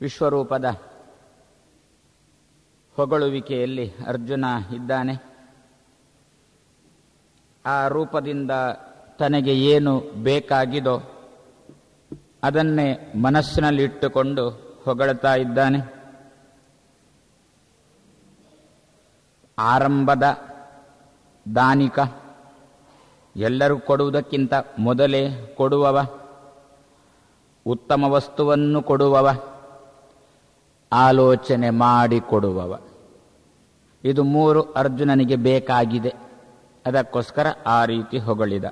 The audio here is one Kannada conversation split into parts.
ವಿಶ್ವರೂಪದ ಹೊಗಳುವಿಕೆಯಲ್ಲಿ ಅರ್ಜುನ ಇದ್ದಾನೆ ಆ ರೂಪದಿಂದ ತನಗೆ ಏನು ಬೇಕಾಗಿದೋ ಅದನ್ನೇ ಮನಸ್ಸಿನಲ್ಲಿಟ್ಟುಕೊಂಡು ಹೊಗಳ್ತಾ ಇದ್ದಾನೆ ಆರಂಭದ ದಾನಿಕ ಎಲ್ಲರೂ ಕೊಡುವುದಕ್ಕಿಂತ ಮೊದಲೇ ಕೊಡುವವ ಉತ್ತಮ ವಸ್ತುವನ್ನು ಕೊಡುವವ ಆಲೋಚನೆ ಮಾಡಿ ಕೊಡುವವ ಇದು ಮೂರು ಅರ್ಜುನನಿಗೆ ಬೇಕಾಗಿದೆ ಅದಕ್ಕೋಸ್ಕರ ಆ ರೀತಿ ಹೊಗಳಿದ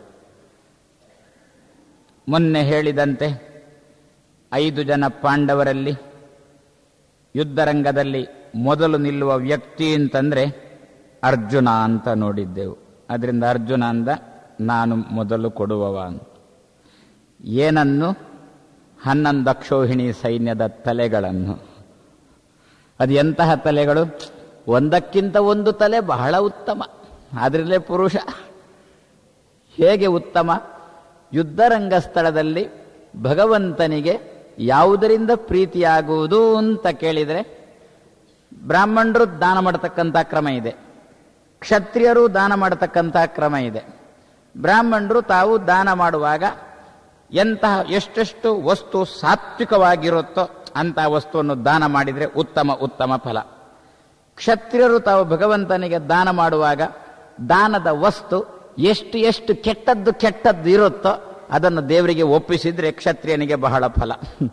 ಮೊನ್ನೆ ಹೇಳಿದಂತೆ ಐದು ಜನ ಪಾಂಡವರಲ್ಲಿ ಯುದ್ಧರಂಗದಲ್ಲಿ ಮೊದಲು ನಿಲ್ಲುವ ವ್ಯಕ್ತಿ ಅಂತಂದ್ರೆ ಅರ್ಜುನ ಅಂತ ನೋಡಿದ್ದೆವು ಅದರಿಂದ ಅರ್ಜುನ ಅಂದ ನಾನು ಮೊದಲು ಕೊಡುವವ ಅಂತ ಏನನ್ನು ಹನ್ನೊಂದು ಅಕ್ಷೋಹಿಣಿ ಸೈನ್ಯದ ತಲೆಗಳನ್ನು ಅದು ಎಂತಹ ತಲೆಗಳು ಒಂದಕ್ಕಿಂತ ಒಂದು ತಲೆ ಬಹಳ ಉತ್ತಮ ಆದ್ರಲ್ಲೇ ಪುರುಷ ಹೇಗೆ ಉತ್ತಮ ಯುದ್ಧರಂಗ ಸ್ಥಳದಲ್ಲಿ ಭಗವಂತನಿಗೆ ಯಾವುದರಿಂದ ಪ್ರೀತಿಯಾಗುವುದು ಅಂತ ಕೇಳಿದರೆ ಬ್ರಾಹ್ಮಣರು ದಾನ ಮಾಡತಕ್ಕಂಥ ಕ್ರಮ ಇದೆ ಕ್ಷತ್ರಿಯರು ದಾನ ಮಾಡತಕ್ಕಂಥ ಕ್ರಮ ಇದೆ ಬ್ರಾಹ್ಮಣರು ತಾವು ದಾನ ಮಾಡುವಾಗ ಎಂತಹ ಎಷ್ಟೆಷ್ಟು ವಸ್ತು ಸಾತ್ವಿಕವಾಗಿರುತ್ತೋ ಅಂತಹ ವಸ್ತುವನ್ನು ದಾನ ಮಾಡಿದರೆ ಉತ್ತಮ ಉತ್ತಮ ಫಲ ಕ್ಷತ್ರಿಯರು ತಾವು ಭಗವಂತನಿಗೆ ದಾನ ಮಾಡುವಾಗ ದಾನದ ವಸ್ತು ಎಷ್ಟು ಎಷ್ಟು ಕೆಟ್ಟದ್ದು ಕೆಟ್ಟದ್ದು ಇರುತ್ತೋ ಅದನ್ನು ದೇವರಿಗೆ ಒಪ್ಪಿಸಿದ್ರೆ ಕ್ಷತ್ರಿಯನಿಗೆ ಬಹಳ ಫಲ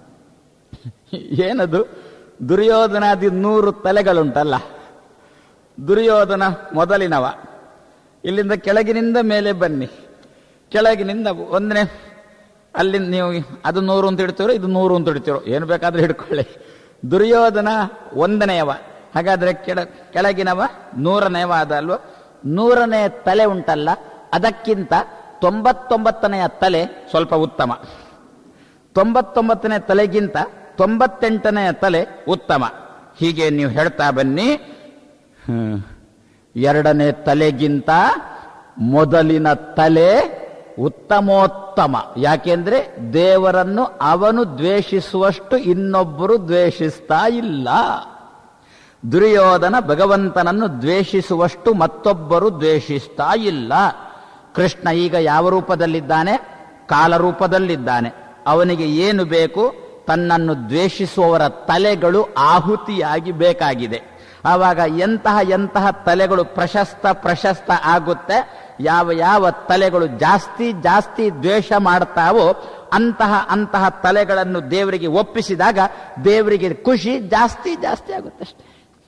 ಏನದು ದುರ್ಯೋಧನಾದಿ ನೂರು ತಲೆಗಳುಂಟಲ್ಲ ದುರ್ಯೋಧನ ಮೊದಲಿನವ ಇಲ್ಲಿಂದ ಕೆಳಗಿನಿಂದ ಮೇಲೆ ಬನ್ನಿ ಕೆಳಗಿನಿಂದ ಒಂದನೇ ಅಲ್ಲಿಂದ ನೀವು ಅದು ನೂರು ಅಂತ ಇಡ್ತೀರೋ ಇದು ನೂರು ಅಂತ ಇಡ್ತೀರೋ ಏನು ಬೇಕಾದ್ರೂ ಹಿಡ್ಕೊಳ್ಳಿ ದುರ್ಯೋಧನ ಒಂದನೆಯವ ಹಾಗಾದ್ರೆ ಕೆಳ ಕೆಳಗಿನವ ನೂರನೆಯವ ಅದ ಅಲ್ವ ನೂರನೇ ತಲೆ ಉಂಟಲ್ಲ ಅದಕ್ಕಿಂತ ತೊಂಬತ್ತೊಂಬತ್ತನೆಯ ತಲೆ ಸ್ವಲ್ಪ ಉತ್ತಮ ತೊಂಬತ್ತೊಂಬತ್ತನೇ ತಲೆಗಿಂತ ತೊಂಬತ್ತೆಂಟನೆಯ ತಲೆ ಉತ್ತಮ ಹೀಗೆ ನೀವು ಹೇಳ್ತಾ ಬನ್ನಿ ಹ್ಮ್. ಎರಡನೇ ತಲೆಗಿಂತ ಮೊದಲಿನ ತಲೆ ಉತ್ತಮೋತ್ತಮ ಯಾಕೆಂದ್ರೆ ದೇವರನ್ನು ಅವನು ದ್ವೇಷಿಸುವಷ್ಟು ಇನ್ನೊಬ್ಬರು ದ್ವೇಷಿಸ್ತಾ ಇಲ್ಲ ದುರ್ಯೋಧನ ಭಗವಂತನನ್ನು ದ್ವೇಷಿಸುವಷ್ಟು ಮತ್ತೊಬ್ಬರು ದ್ವೇಷಿಸ್ತಾ ಇಲ್ಲ ಕೃಷ್ಣ ಈಗ ಯಾವ ರೂಪದಲ್ಲಿದ್ದಾನೆ ಕಾಲರೂಪದಲ್ಲಿದ್ದಾನೆ ಅವನಿಗೆ ಏನು ಬೇಕು ತನ್ನನ್ನು ದ್ವೇಷಿಸುವವರ ತಲೆಗಳು ಆಹುತಿಯಾಗಿ ಬೇಕಾಗಿದೆ ಆವಾಗ ಎಂತಹ ಎಂತಹ ತಲೆಗಳು ಪ್ರಶಸ್ತ ಪ್ರಶಸ್ತ ಆಗುತ್ತೆ ಯಾವ ಯಾವ ತಲೆಗಳು ಜಾಸ್ತಿ ಜಾಸ್ತಿ ದ್ವೇಷ ಮಾಡ್ತಾವೋ ಅಂತಹ ಅಂತಹ ತಲೆಗಳನ್ನು ದೇವರಿಗೆ ಒಪ್ಪಿಸಿದಾಗ ದೇವರಿಗೆ ಖುಷಿ ಜಾಸ್ತಿ ಜಾಸ್ತಿ ಆಗುತ್ತೆ ಅಷ್ಟೇ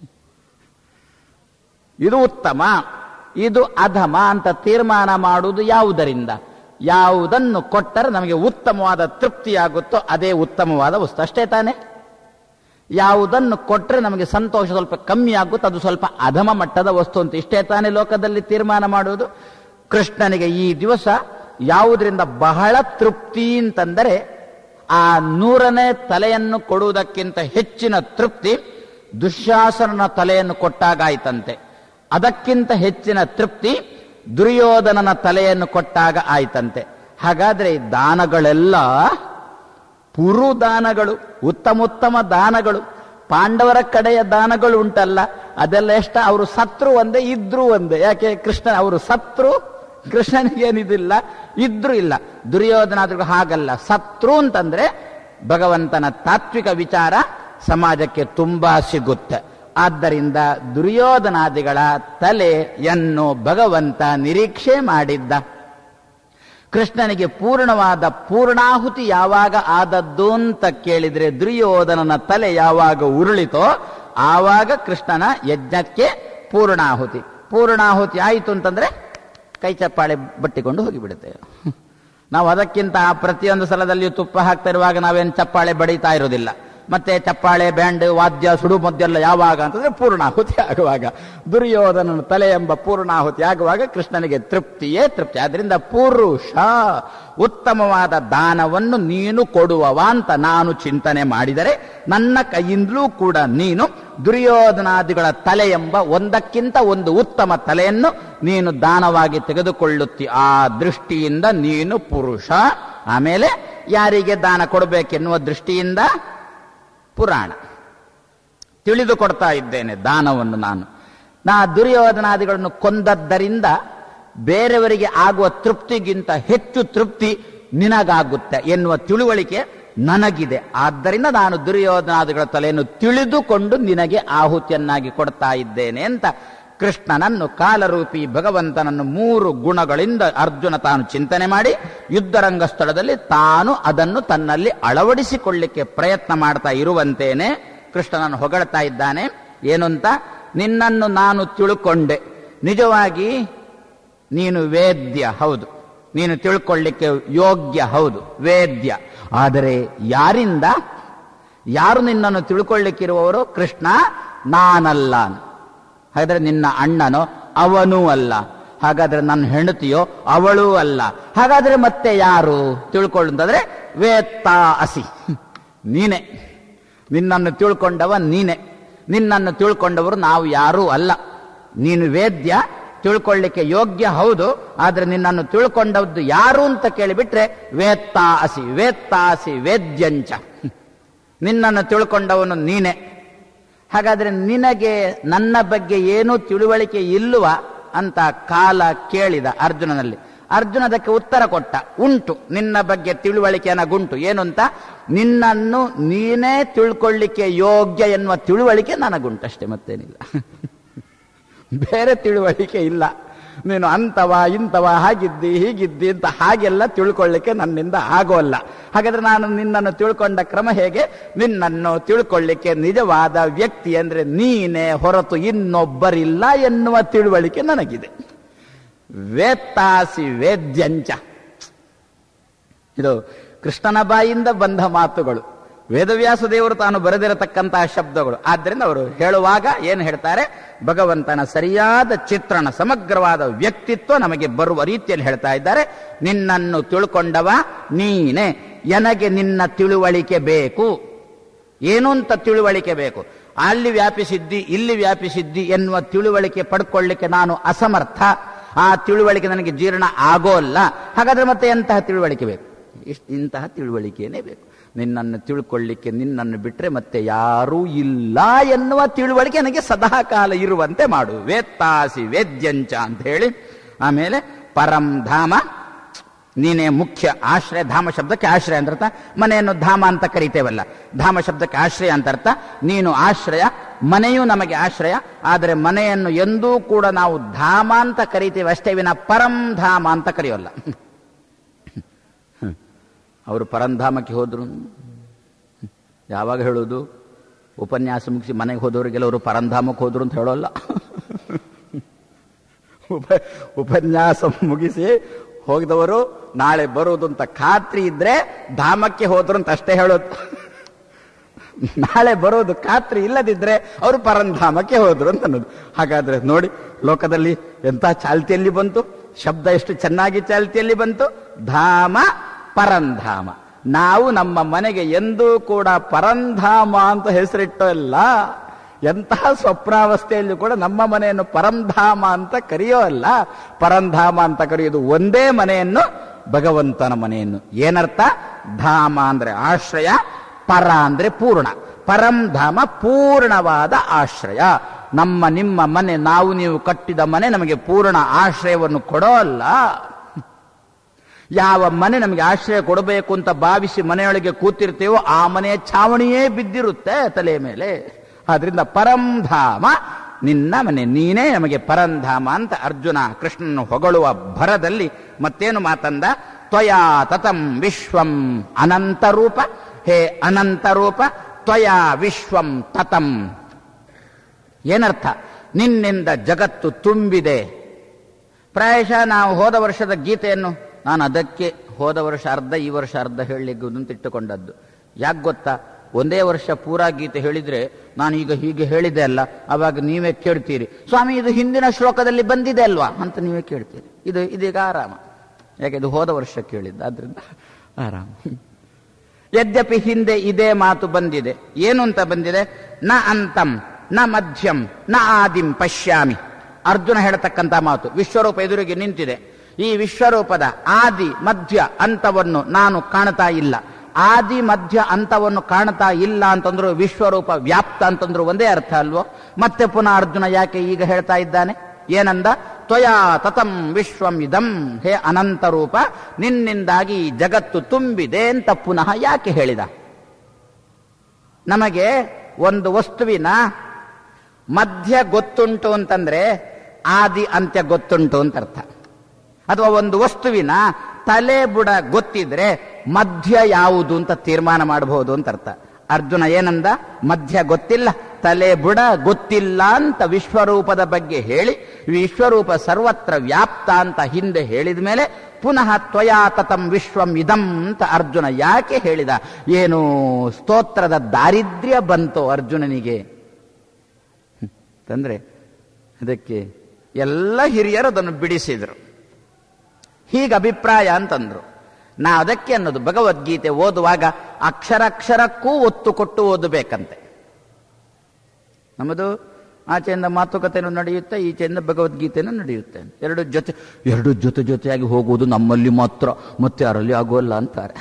ಇದು ಉತ್ತಮ ಇದು ಅಧಮ ಅಂತ ತೀರ್ಮಾನ ಮಾಡುವುದು ಯಾವುದರಿಂದ ಯಾವುದನ್ನು ಕೊಟ್ಟರೆ ನಮಗೆ ಉತ್ತಮವಾದ ತೃಪ್ತಿಯಾಗುತ್ತೋ ಅದೇ ಉತ್ತಮವಾದ ವಸ್ತು ಅಷ್ಟೇ ತಾನೆ ಯಾವುದನ್ನು ಕೊಟ್ಟರೆ ನಮಗೆ ಸಂತೋಷ ಸ್ವಲ್ಪ ಕಮ್ಮಿ ಆಗುತ್ತೋ ಅದು ಸ್ವಲ್ಪ ಅಧಮ ಮಟ್ಟದ ವಸ್ತು ಅಂತ ಇಷ್ಟೇ ತಾನೇ ಲೋಕದಲ್ಲಿ ತೀರ್ಮಾನ ಮಾಡುವುದು ಕೃಷ್ಣನಿಗೆ ಈ ದಿವಸ ಯಾವುದರಿಂದ ಬಹಳ ತೃಪ್ತಿ ಅಂತಂದರೆ ಆ ನೂರನೇ ತಲೆಯನ್ನು ಕೊಡುವುದಕ್ಕಿಂತ ಹೆಚ್ಚಿನ ತೃಪ್ತಿ ದುಶ್ಯಾಸನನ ತಲೆಯನ್ನು ಕೊಟ್ಟಾಗಾಯ್ತಂತೆ ಅದಕ್ಕಿಂತ ಹೆಚ್ಚಿನ ತೃಪ್ತಿ ದುರ್ಯೋಧನನ ತಲೆಯನ್ನು ಕೊಟ್ಟಾಗ ಆಯ್ತಂತೆ ಹಾಗಾದ್ರೆ ಈ ದಾನಗಳೆಲ್ಲ ಪುರು ದಾನಗಳು ಉತ್ತಮೋತ್ತಮ ದಾನಗಳು ಪಾಂಡವರ ಕಡೆಯ ದಾನಗಳು ಉಂಟಲ್ಲ ಅದೆಲ್ಲ ಎಷ್ಟ ಅವರು ಸತ್ರು ಒಂದೇ ಇದ್ರು ಒಂದೇ ಯಾಕೆ ಕೃಷ್ಣ ಅವರು ಸತ್ರು ಕೃಷ್ಣನಿಗೇನಿದಿಲ್ಲ ಇದ್ರು ಇಲ್ಲ ದುರ್ಯೋಧನಾದ್ರೂ ಹಾಗಲ್ಲ ಸತ್ರು ಅಂತಂದ್ರೆ ಭಗವಂತನ ತಾತ್ವಿಕ ವಿಚಾರ ಸಮಾಜಕ್ಕೆ ತುಂಬಾ ಸಿಗುತ್ತೆ ಆದ್ದರಿಂದ ದುರ್ಯೋಧನಾದಿಗಳ ತಲೆಯನ್ನು ಭಗವಂತ ನಿರೀಕ್ಷೆ ಮಾಡಿದ್ದ ಕೃಷ್ಣನಿಗೆ ಪೂರ್ಣವಾದ ಪೂರ್ಣಾಹುತಿ ಯಾವಾಗ ಆದದ್ದು ಅಂತ ಕೇಳಿದ್ರೆ ದುರ್ಯೋಧನನ ತಲೆ ಯಾವಾಗ ಉರುಳಿತೋ ಆವಾಗ ಕೃಷ್ಣನ ಯಜ್ಞಕ್ಕೆ ಪೂರ್ಣಾಹುತಿ ಪೂರ್ಣಾಹುತಿ ಆಯಿತು ಅಂತಂದ್ರೆ ಕೈ ಚಪ್ಪಾಳೆ ಬಟ್ಟಿಕೊಂಡು ಹೋಗಿಬಿಡುತ್ತೆ ನಾವು ಅದಕ್ಕಿಂತ ಪ್ರತಿಯೊಂದು ಸಲದಲ್ಲಿಯೂ ತುಪ್ಪ ಹಾಕ್ತಾ ಇರುವಾಗ ನಾವೇನು ಚಪ್ಪಾಳೆ ಬಡಿತಾ ಇರೋದಿಲ್ಲ ಮತ್ತೆ ಚಪ್ಪಾಳೆ ಬ್ಯಾಂಡ್ ವಾದ್ಯ ಸುಡು ಮದ್ದೆಲ್ಲ ಯಾವಾಗ ಅಂತಂದ್ರೆ ಪೂರ್ಣಾಹುತಿ ಆಗುವಾಗ ದುರ್ಯೋಧನನ ತಲೆ ಎಂಬ ಪೂರ್ಣಾಹುತಿ ಆಗುವಾಗ ಕೃಷ್ಣನಿಗೆ ತೃಪ್ತಿಯೇ ತೃಪ್ತಿ ಆದ್ರಿಂದ ಪುರುಷ ಉತ್ತಮವಾದ ದಾನವನ್ನು ನೀನು ಕೊಡುವವ ಅಂತ ನಾನು ಚಿಂತನೆ ಮಾಡಿದರೆ ನನ್ನ ಕೈಯಿಂದಲೂ ಕೂಡ ನೀನು ದುರ್ಯೋಧನಾದಿಗಳ ತಲೆ ಎಂಬ ಒಂದಕ್ಕಿಂತ ಒಂದು ಉತ್ತಮ ತಲೆಯನ್ನು ನೀನು ದಾನವಾಗಿ ತೆಗೆದುಕೊಳ್ಳುತ್ತಿ ಆ ದೃಷ್ಟಿಯಿಂದ ನೀನು ಪುರುಷ ಆಮೇಲೆ ಯಾರಿಗೆ ದಾನ ಕೊಡಬೇಕೆನ್ನುವ ದೃಷ್ಟಿಯಿಂದ ಪುರಾಣ ತಿಳಿದುಕೊಡ್ತಾ ಇದ್ದೇನೆ ದಾನವನ್ನು ನಾನು ನಾ ದುರ್ಯೋಧನಾದಿಗಳನ್ನು ಕೊಂದದ್ದರಿಂದ ಬೇರೆಯವರಿಗೆ ಆಗುವ ತೃಪ್ತಿಗಿಂತ ಹೆಚ್ಚು ತೃಪ್ತಿ ನಿನಗಾಗುತ್ತೆ ಎನ್ನುವ ತಿಳುವಳಿಕೆ ನನಗಿದೆ ಆದ್ದರಿಂದ ನಾನು ದುರ್ಯೋಧನಾದಿಗಳ ತಲೆಯನ್ನು ತಿಳಿದುಕೊಂಡು ನಿನಗೆ ಆಹುತಿಯನ್ನಾಗಿ ಕೊಡ್ತಾ ಇದ್ದೇನೆ ಅಂತ ಕೃಷ್ಣನನ್ನು ಕಾಲರೂಪಿ ಭಗವಂತನನ್ನು ಮೂರು ಗುಣಗಳಿಂದ ಅರ್ಜುನ ತಾನು ಚಿಂತನೆ ಮಾಡಿ ಯುದ್ಧರಂಗ ಸ್ಥಳದಲ್ಲಿ ತಾನು ಅದನ್ನು ತನ್ನಲ್ಲಿ ಅಳವಡಿಸಿಕೊಳ್ಳಿಕ್ಕೆ ಪ್ರಯತ್ನ ಮಾಡ್ತಾ ಇರುವಂತೇನೆ ಕೃಷ್ಣನನ್ನು ಹೊಗಳ್ತಾ ಇದ್ದಾನೆ ಏನು ಅಂತ ನಿನ್ನನ್ನು ನಾನು ತಿಳ್ಕೊಂಡೆ ನಿಜವಾಗಿ ನೀನು ವೇದ್ಯ ಹೌದು ನೀನು ತಿಳ್ಕೊಳ್ಳಿಕ್ಕೆ ಯೋಗ್ಯ ಹೌದು ವೇದ್ಯ ಆದರೆ ಯಾರಿಂದ ಯಾರು ನಿನ್ನನ್ನು ತಿಳ್ಕೊಳ್ಳಿಕ್ಕಿರುವವರು ಕೃಷ್ಣ ನಾನಲ್ಲ ಹಾಗಾದ್ರೆ ನಿನ್ನ ಅಣ್ಣನೋ ಅವನೂ ಅಲ್ಲ ಹಾಗಾದ್ರೆ ನನ್ನ ಹೆಂಡತಿಯೋ ಅವಳೂ ಅಲ್ಲ ಹಾಗಾದ್ರೆ ಮತ್ತೆ ಯಾರು ತಿಳ್ಕೊಳ್ಳುತ್ತಂದ್ರೆ ವೇತ್ತಾ ಅಸಿ ನೀನೆ ನಿನ್ನನ್ನು ತಿಳ್ಕೊಂಡವ ನೀನೆ ನಿನ್ನನ್ನು ತಿಳ್ಕೊಂಡವರು ನಾವು ಯಾರೂ ಅಲ್ಲ ನೀನು ವೇದ್ಯ ತಿಳ್ಕೊಳ್ಳಿಕ್ಕೆ ಯೋಗ್ಯ ಹೌದು ಆದ್ರೆ ನಿನ್ನನ್ನು ತಿಳ್ಕೊಂಡದ್ದು ಯಾರು ಅಂತ ಕೇಳಿಬಿಟ್ರೆ ವೇತ್ತಾಸಿ ವೇತ್ತಾಸಿ ವೇದ್ಯಂಚ ನಿನ್ನನ್ನು ತಿಳ್ಕೊಂಡವನು ನೀನೆ ಹಾಗಾದ್ರೆ ನಿನಗೆ ನನ್ನ ಬಗ್ಗೆ ಏನೂ ತಿಳುವಳಿಕೆ ಇಲ್ಲವ ಅಂತ ಕಾಲ ಕೇಳಿದ ಅರ್ಜುನನಲ್ಲಿ ಅರ್ಜುನ ಅದಕ್ಕೆ ಉತ್ತರ ಕೊಟ್ಟ ಉಂಟು ನಿನ್ನ ಬಗ್ಗೆ ತಿಳುವಳಿಕೆ ನನಗುಂಟು ಏನು ಅಂತ ನಿನ್ನನ್ನು ನೀನೇ ತಿಳ್ಕೊಳ್ಳಿಕ್ಕೆ ಯೋಗ್ಯ ಎನ್ನುವ ತಿಳುವಳಿಕೆ ನನಗುಂಟಷ್ಟೇ ಮತ್ತೇನಿಲ್ಲ ಬೇರೆ ತಿಳುವಳಿಕೆ ಇಲ್ಲ ನೀನು ಅಂತವ ಇಂಥವ ಹಾಗಿದ್ದಿ ಹೀಗಿದ್ದಿ ಅಂತ ಹಾಗೆಲ್ಲ ತಿಳ್ಕೊಳ್ಳಿಕ್ಕೆ ನನ್ನಿಂದ ಆಗೋಲ್ಲ ಹಾಗಾದ್ರೆ ನಾನು ನಿನ್ನನ್ನು ತಿಳ್ಕೊಂಡ ಕ್ರಮ ಹೇಗೆ ನಿನ್ನನ್ನು ತಿಳ್ಕೊಳ್ಳಿಕ್ಕೆ ನಿಜವಾದ ವ್ಯಕ್ತಿ ಅಂದ್ರೆ ನೀನೇ ಹೊರತು ಇನ್ನೊಬ್ಬರಿಲ್ಲ ಎನ್ನುವ ತಿಳುವಳಿಕೆ ನನಗಿದೆ ವೇತ್ತಾಸಿ ವೇದ್ಯಂಚ ಇದು ಕೃಷ್ಣನ ಬಾಯಿಂದ ಬಂದ ಮಾತುಗಳು ವೇದವ್ಯಾಸ ದೇವರು ತಾನು ಬರೆದಿರತಕ್ಕಂತಹ ಶಬ್ದಗಳು ಆದ್ದರಿಂದ ಅವರು ಹೇಳುವಾಗ ಏನು ಹೇಳ್ತಾರೆ ಭಗವಂತನ ಸರಿಯಾದ ಚಿತ್ರಣ ಸಮಗ್ರವಾದ ವ್ಯಕ್ತಿತ್ವ ನಮಗೆ ಬರುವ ರೀತಿಯಲ್ಲಿ ಹೇಳ್ತಾ ಇದ್ದಾರೆ ನಿನ್ನನ್ನು ತಿಳ್ಕೊಂಡವ ನೀನೆ ನನಗೆ ನಿನ್ನ ತಿಳುವಳಿಕೆ ಬೇಕು ಏನು ಅಂತ ತಿಳುವಳಿಕೆ ಬೇಕು ಅಲ್ಲಿ ವ್ಯಾಪಿಸಿದ್ದಿ ಇಲ್ಲಿ ವ್ಯಾಪಿಸಿದ್ದಿ ಎನ್ನುವ ತಿಳುವಳಿಕೆ ಪಡ್ಕೊಳ್ಳಿಕ್ಕೆ ನಾನು ಅಸಮರ್ಥ ಆ ತಿಳುವಳಿಕೆ ನನಗೆ ಜೀರ್ಣ ಆಗೋಲ್ಲ ಹಾಗಾದ್ರೆ ಮತ್ತೆ ಎಂತಹ ತಿಳುವಳಿಕೆ ಬೇಕು ಇಷ್ಟು ಇಂತಹ ತಿಳುವಳಿಕೆಯೇ ಬೇಕು ನಿನ್ನನ್ನು ತಿಳ್ಕೊಳ್ಳಿಕ್ಕೆ ನಿನ್ನನ್ನು ಬಿಟ್ಟರೆ ಮತ್ತೆ ಯಾರೂ ಇಲ್ಲ ಎನ್ನುವ ತಿಳುವಳಿಕೆ ನನಗೆ ಸದಾ ಕಾಲ ಇರುವಂತೆ ಮಾಡು ವೇತ್ತಾಸಿ ವೇದ್ಯಂಚ ಅಂತ ಹೇಳಿ ಆಮೇಲೆ ಪರಂ ಧಾಮ ನೀನೇ ಮುಖ್ಯ ಆಶ್ರಯ ಧಾಮ ಶಬ್ದಕ್ಕೆ ಆಶ್ರಯ ಅಂತ ಅರ್ಥ ಮನೆಯನ್ನು ಧಾಮ ಅಂತ ಕರಿತೇವಲ್ಲ ಧಾಮ ಶಬ್ದಕ್ಕೆ ಆಶ್ರಯ ಅಂತ ಅರ್ಥ ನೀನು ಆಶ್ರಯ ಮನೆಯೂ ನಮಗೆ ಆಶ್ರಯ ಆದರೆ ಮನೆಯನ್ನು ಎಂದೂ ಕೂಡ ನಾವು ಧಾಮ ಅಂತ ಕರಿತೇವೆ ಅಷ್ಟೇ ವಿನ ಪರಂ ಧಾಮ ಅಂತ ಕರೆಯೋಲ್ಲ ಅವರು ಪರಂಧಾಮಕ್ಕೆ ಹೋದ್ರು ಯಾವಾಗ ಹೇಳೋದು ಉಪನ್ಯಾಸ ಮುಗಿಸಿ ಮನೆಗೆ ಹೋದವರಿಗೆಲ್ಲ ಅವರು ಪರಂಧಾಮಕ್ಕೆ ಹೋದ್ರು ಅಂತ ಹೇಳೋಲ್ಲ ಉಪ ಉಪನ್ಯಾಸ ಮುಗಿಸಿ ಹೋಗಿದವರು ನಾಳೆ ಬರುವುದು ಅಂತ ಖಾತ್ರಿ ಇದ್ರೆ ಧಾಮಕ್ಕೆ ಹೋದ್ರು ಅಂತ ಅಷ್ಟೇ ಹೇಳೋದು ನಾಳೆ ಬರೋದು ಖಾತ್ರಿ ಇಲ್ಲದಿದ್ರೆ ಅವರು ಪರಂಧಾಮಕ್ಕೆ ಹೋದ್ರು ಅಂತ ಅನ್ನೋದು ಹಾಗಾದ್ರೆ ನೋಡಿ ಲೋಕದಲ್ಲಿ ಎಂತ ಚಾಲ್ತಿಯಲ್ಲಿ ಬಂತು ಶಬ್ದ ಎಷ್ಟು ಚೆನ್ನಾಗಿ ಚಾಲ್ತಿಯಲ್ಲಿ ಬಂತು ಧಾಮ ಪರಂಧಾಮ ನಾವು ನಮ್ಮ ಮನೆಗೆ ಎಂದೂ ಕೂಡ ಪರಂಧಾಮ ಅಂತ ಹೆಸರಿಟ್ಟಲ್ಲ ಎಂತಹ ಸ್ವಪ್ನಾವಸ್ಥೆಯಲ್ಲಿ ಕೂಡ ನಮ್ಮ ಮನೆಯನ್ನು ಪರಂಧಾಮ ಅಂತ ಕರೆಯೋ ಅಲ್ಲ ಪರಂಧಾಮ ಅಂತ ಕರೆಯೋದು ಒಂದೇ ಮನೆಯನ್ನು ಭಗವಂತನ ಮನೆಯನ್ನು ಏನರ್ಥ ಧಾಮ ಅಂದ್ರೆ ಆಶ್ರಯ ಪರ ಅಂದ್ರೆ ಪೂರ್ಣ ಪರಂಧಾಮ ಪೂರ್ಣವಾದ ಆಶ್ರಯ ನಮ್ಮ ನಿಮ್ಮ ಮನೆ ನಾವು ನೀವು ಕಟ್ಟಿದ ಮನೆ ನಮಗೆ ಪೂರ್ಣ ಆಶ್ರಯವನ್ನು ಕೊಡೋ ಅಲ್ಲ ಯಾವ ಮನೆ ನಮಗೆ ಆಶ್ರಯ ಕೊಡಬೇಕು ಅಂತ ಭಾವಿಸಿ ಮನೆಯೊಳಗೆ ಕೂತಿರ್ತೇವೋ ಆ ಮನೆಯ ಛಾವಣಿಯೇ ಬಿದ್ದಿರುತ್ತೆ ತಲೆ ಮೇಲೆ ಆದ್ರಿಂದ ಪರಂಧಾಮ ನಿನ್ನ ಮನೆ ನೀನೇ ನಮಗೆ ಪರಂಧಾಮ ಅಂತ ಅರ್ಜುನ ಕೃಷ್ಣನ ಹೊಗಳುವ ಭರದಲ್ಲಿ ಮತ್ತೇನು ಮಾತಂದ ತ್ವಯಾ ತತಂ ವಿಶ್ವಂ ಅನಂತ ರೂಪ ಹೇ ಅನಂತ ರೂಪ ತ್ವಯಾ ವಿಶ್ವಂ ತತಂ ಏನರ್ಥ ನಿನ್ನಿಂದ ಜಗತ್ತು ತುಂಬಿದೆ ಪ್ರಾಯಶಃ ನಾವು ಹೋದ ವರ್ಷದ ಗೀತೆಯನ್ನು ನಾನು ಅದಕ್ಕೆ ಹೋದ ವರ್ಷ ಅರ್ಧ ಈ ವರ್ಷ ಅರ್ಧ ಹೇಳಲಿಕ್ಕೆ ಅಂತ ಇಟ್ಟುಕೊಂಡದ್ದು ಯಾಕೆ ಗೊತ್ತಾ ಒಂದೇ ವರ್ಷ ಪೂರಾ ಗೀತೆ ಹೇಳಿದ್ರೆ ನಾನು ಈಗ ಹೀಗೆ ಹೇಳಿದೆ ಅಲ್ಲ ಅವಾಗ ನೀವೇ ಕೇಳ್ತೀರಿ ಸ್ವಾಮಿ ಇದು ಹಿಂದಿನ ಶ್ಲೋಕದಲ್ಲಿ ಬಂದಿದೆ ಅಲ್ವಾ ಅಂತ ನೀವೇ ಕೇಳ್ತೀರಿ ಇದು ಇದೀಗ ಆರಾಮ ಯಾಕೆ ಇದು ಹೋದ ವರ್ಷ ಕೇಳಿದ್ದು ಆದ್ರಿಂದ ಆರಾಮ ಯದ್ಯಪಿ ಹಿಂದೆ ಇದೇ ಮಾತು ಬಂದಿದೆ ಏನು ಅಂತ ಬಂದಿದೆ ನ ಅಂತಂ ನ ಮಧ್ಯಂ ನ ಆದಿಂ ಪಶ್ಯಾಮಿ ಅರ್ಜುನ ಹೇಳತಕ್ಕಂಥ ಮಾತು ವಿಶ್ವರೂಪ ಎದುರಿಗೆ ನಿಂತಿದೆ ಈ ವಿಶ್ವರೂಪದ ಆದಿ ಮಧ್ಯ ಅಂತವನ್ನು ನಾನು ಕಾಣ್ತಾ ಇಲ್ಲ ಆದಿ ಮಧ್ಯ ಅಂತವನ್ನು ಕಾಣ್ತಾ ಇಲ್ಲ ಅಂತಂದ್ರು ವಿಶ್ವರೂಪ ವ್ಯಾಪ್ತ ಅಂತಂದ್ರು ಒಂದೇ ಅರ್ಥ ಅಲ್ವೋ ಮತ್ತೆ ಪುನಃ ಅರ್ಜುನ ಯಾಕೆ ಈಗ ಹೇಳ್ತಾ ಇದ್ದಾನೆ ಏನಂದ ತ್ವಯಾ ತತಂ ವಿಶ್ವಂ ಇದಂ ಹೇ ಅನಂತ ರೂಪ ನಿನ್ನಿಂದಾಗಿ ಈ ಜಗತ್ತು ತುಂಬಿದೆ ಅಂತ ಪುನಃ ಯಾಕೆ ಹೇಳಿದ ನಮಗೆ ಒಂದು ವಸ್ತುವಿನ ಮಧ್ಯ ಗೊತ್ತುಂಟು ಅಂತಂದ್ರೆ ಆದಿ ಅಂತ್ಯ ಗೊತ್ತುಂಟು ಅಂತ ಅರ್ಥ ಅಥವಾ ಒಂದು ವಸ್ತುವಿನ ತಲೆ ಬುಡ ಗೊತ್ತಿದ್ರೆ ಮಧ್ಯ ಯಾವುದು ಅಂತ ತೀರ್ಮಾನ ಮಾಡಬಹುದು ಅಂತ ಅರ್ಥ ಅರ್ಜುನ ಏನಂದ ಮಧ್ಯ ಗೊತ್ತಿಲ್ಲ ತಲೆ ಬುಡ ಗೊತ್ತಿಲ್ಲ ಅಂತ ವಿಶ್ವರೂಪದ ಬಗ್ಗೆ ಹೇಳಿ ವಿಶ್ವರೂಪ ಸರ್ವತ್ರ ವ್ಯಾಪ್ತ ಅಂತ ಹಿಂದೆ ಹೇಳಿದ ಮೇಲೆ ಪುನಃ ತ್ವಯಾ ತತಂ ವಿಶ್ವಂ ಇದಂ ಅಂತ ಅರ್ಜುನ ಯಾಕೆ ಹೇಳಿದ ಏನು ಸ್ತೋತ್ರದ ದಾರಿದ್ರ್ಯ ಬಂತು ಅರ್ಜುನನಿಗೆ ತಂದ್ರೆ ಅದಕ್ಕೆ ಎಲ್ಲ ಹಿರಿಯರು ಅದನ್ನು ಬಿಡಿಸಿದರು ಹೀಗೆ ಅಭಿಪ್ರಾಯ ಅಂತಂದ್ರು ನಾ ಅದಕ್ಕೆ ಅನ್ನೋದು ಭಗವದ್ಗೀತೆ ಓದುವಾಗ ಅಕ್ಷರಾಕ್ಷರಕ್ಕೂ ಒತ್ತು ಕೊಟ್ಟು ಓದಬೇಕಂತೆ ನಮ್ಮದು ಆಚೆಯಿಂದ ಮಾತುಕತೆನೂ ನಡೆಯುತ್ತೆ ಈಚೆಯಿಂದ ಭಗವದ್ಗೀತೆನೂ ನಡೆಯುತ್ತೆ ಎರಡು ಜೊತೆ ಎರಡು ಜೊತೆ ಜೊತೆಯಾಗಿ ಹೋಗುವುದು ನಮ್ಮಲ್ಲಿ ಮಾತ್ರ ಮತ್ತೆ ಯಾರಲ್ಲಿ ಆಗೋಲ್ಲ ಅಂತಾರೆ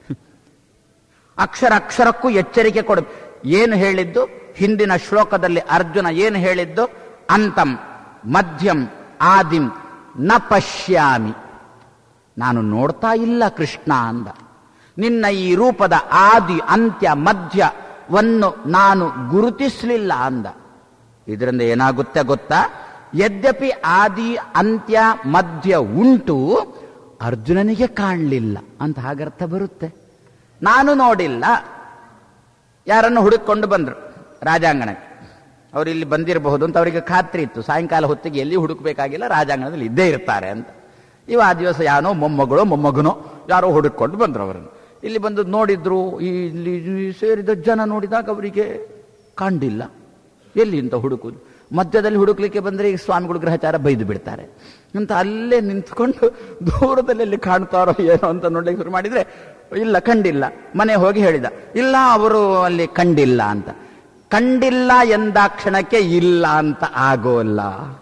ಅಕ್ಷರ ಅಕ್ಷರಕ್ಕೂ ಎಚ್ಚರಿಕೆ ಕೊಡ ಏನು ಹೇಳಿದ್ದು ಹಿಂದಿನ ಶ್ಲೋಕದಲ್ಲಿ ಅರ್ಜುನ ಏನು ಹೇಳಿದ್ದು ಅಂತಂ ಮಧ್ಯಂ ಆದಿಂ ನ ಪಶ್ಯಾಮಿ ನಾನು ನೋಡ್ತಾ ಇಲ್ಲ ಕೃಷ್ಣ ಅಂದ ನಿನ್ನ ಈ ರೂಪದ ಆದಿ ಅಂತ್ಯ ಮಧ್ಯವನ್ನು ನಾನು ಗುರುತಿಸಲಿಲ್ಲ ಅಂದ ಇದರಿಂದ ಏನಾಗುತ್ತೆ ಗೊತ್ತಾ ಯದ್ಯಪಿ ಆದಿ ಅಂತ್ಯ ಮಧ್ಯ ಉಂಟು ಅರ್ಜುನನಿಗೆ ಕಾಣಲಿಲ್ಲ ಅಂತ ಹಾಗರ್ಥ ಬರುತ್ತೆ ನಾನು ನೋಡಿಲ್ಲ ಯಾರನ್ನು ಹುಡುಕೊಂಡು ಬಂದರು ರಾಜಾಂಗಣಕ್ಕೆ ಅವರು ಇಲ್ಲಿ ಬಂದಿರಬಹುದು ಅಂತ ಅವರಿಗೆ ಖಾತ್ರಿ ಇತ್ತು ಸಾಯಂಕಾಲ ಹೊತ್ತಿಗೆ ಎಲ್ಲಿ ಹುಡುಕಬೇಕಾಗಿಲ್ಲ ರಾಜಾಂಗಣದಲ್ಲಿ ಇದ್ದೇ ಇರ್ತಾರೆ ಅಂತ ಇವ ಆ ದಿವಸ ಯಾನೋ ಮೊಮ್ಮಗಳು ಮೊಮ್ಮಗನೋ ಯಾರೋ ಹುಡುಕೊಂಡು ಬಂದ್ರು ಅವರನ್ನು ಇಲ್ಲಿ ಬಂದು ನೋಡಿದ್ರು ಈ ಇಲ್ಲಿ ಸೇರಿದ ಜನ ನೋಡಿದಾಗ ಅವರಿಗೆ ಕಂಡಿಲ್ಲ ಎಲ್ಲಿ ಅಂತ ಹುಡುಕುದು ಮಧ್ಯದಲ್ಲಿ ಹುಡುಕ್ಲಿಕ್ಕೆ ಬಂದ್ರೆ ಈಗ ಸ್ವಾಮಿಗಳು ಗ್ರಹಚಾರ ಬೈದು ಬಿಡ್ತಾರೆ ಅಂತ ಅಲ್ಲೇ ನಿಂತ್ಕೊಂಡು ದೂರದಲ್ಲಿ ಎಲ್ಲಿ ಕಾಣ್ತಾರೋ ಏನೋ ಅಂತ ನೋಡ್ಲಿಕ್ಕೆ ಶುರು ಮಾಡಿದ್ರೆ ಇಲ್ಲ ಕಂಡಿಲ್ಲ ಮನೆ ಹೋಗಿ ಹೇಳಿದ ಇಲ್ಲ ಅವರು ಅಲ್ಲಿ ಕಂಡಿಲ್ಲ ಅಂತ ಕಂಡಿಲ್ಲ ಎಂದಾಕ್ಷಣಕ್ಕೆ ಇಲ್ಲ ಅಂತ ಆಗೋಲ್ಲ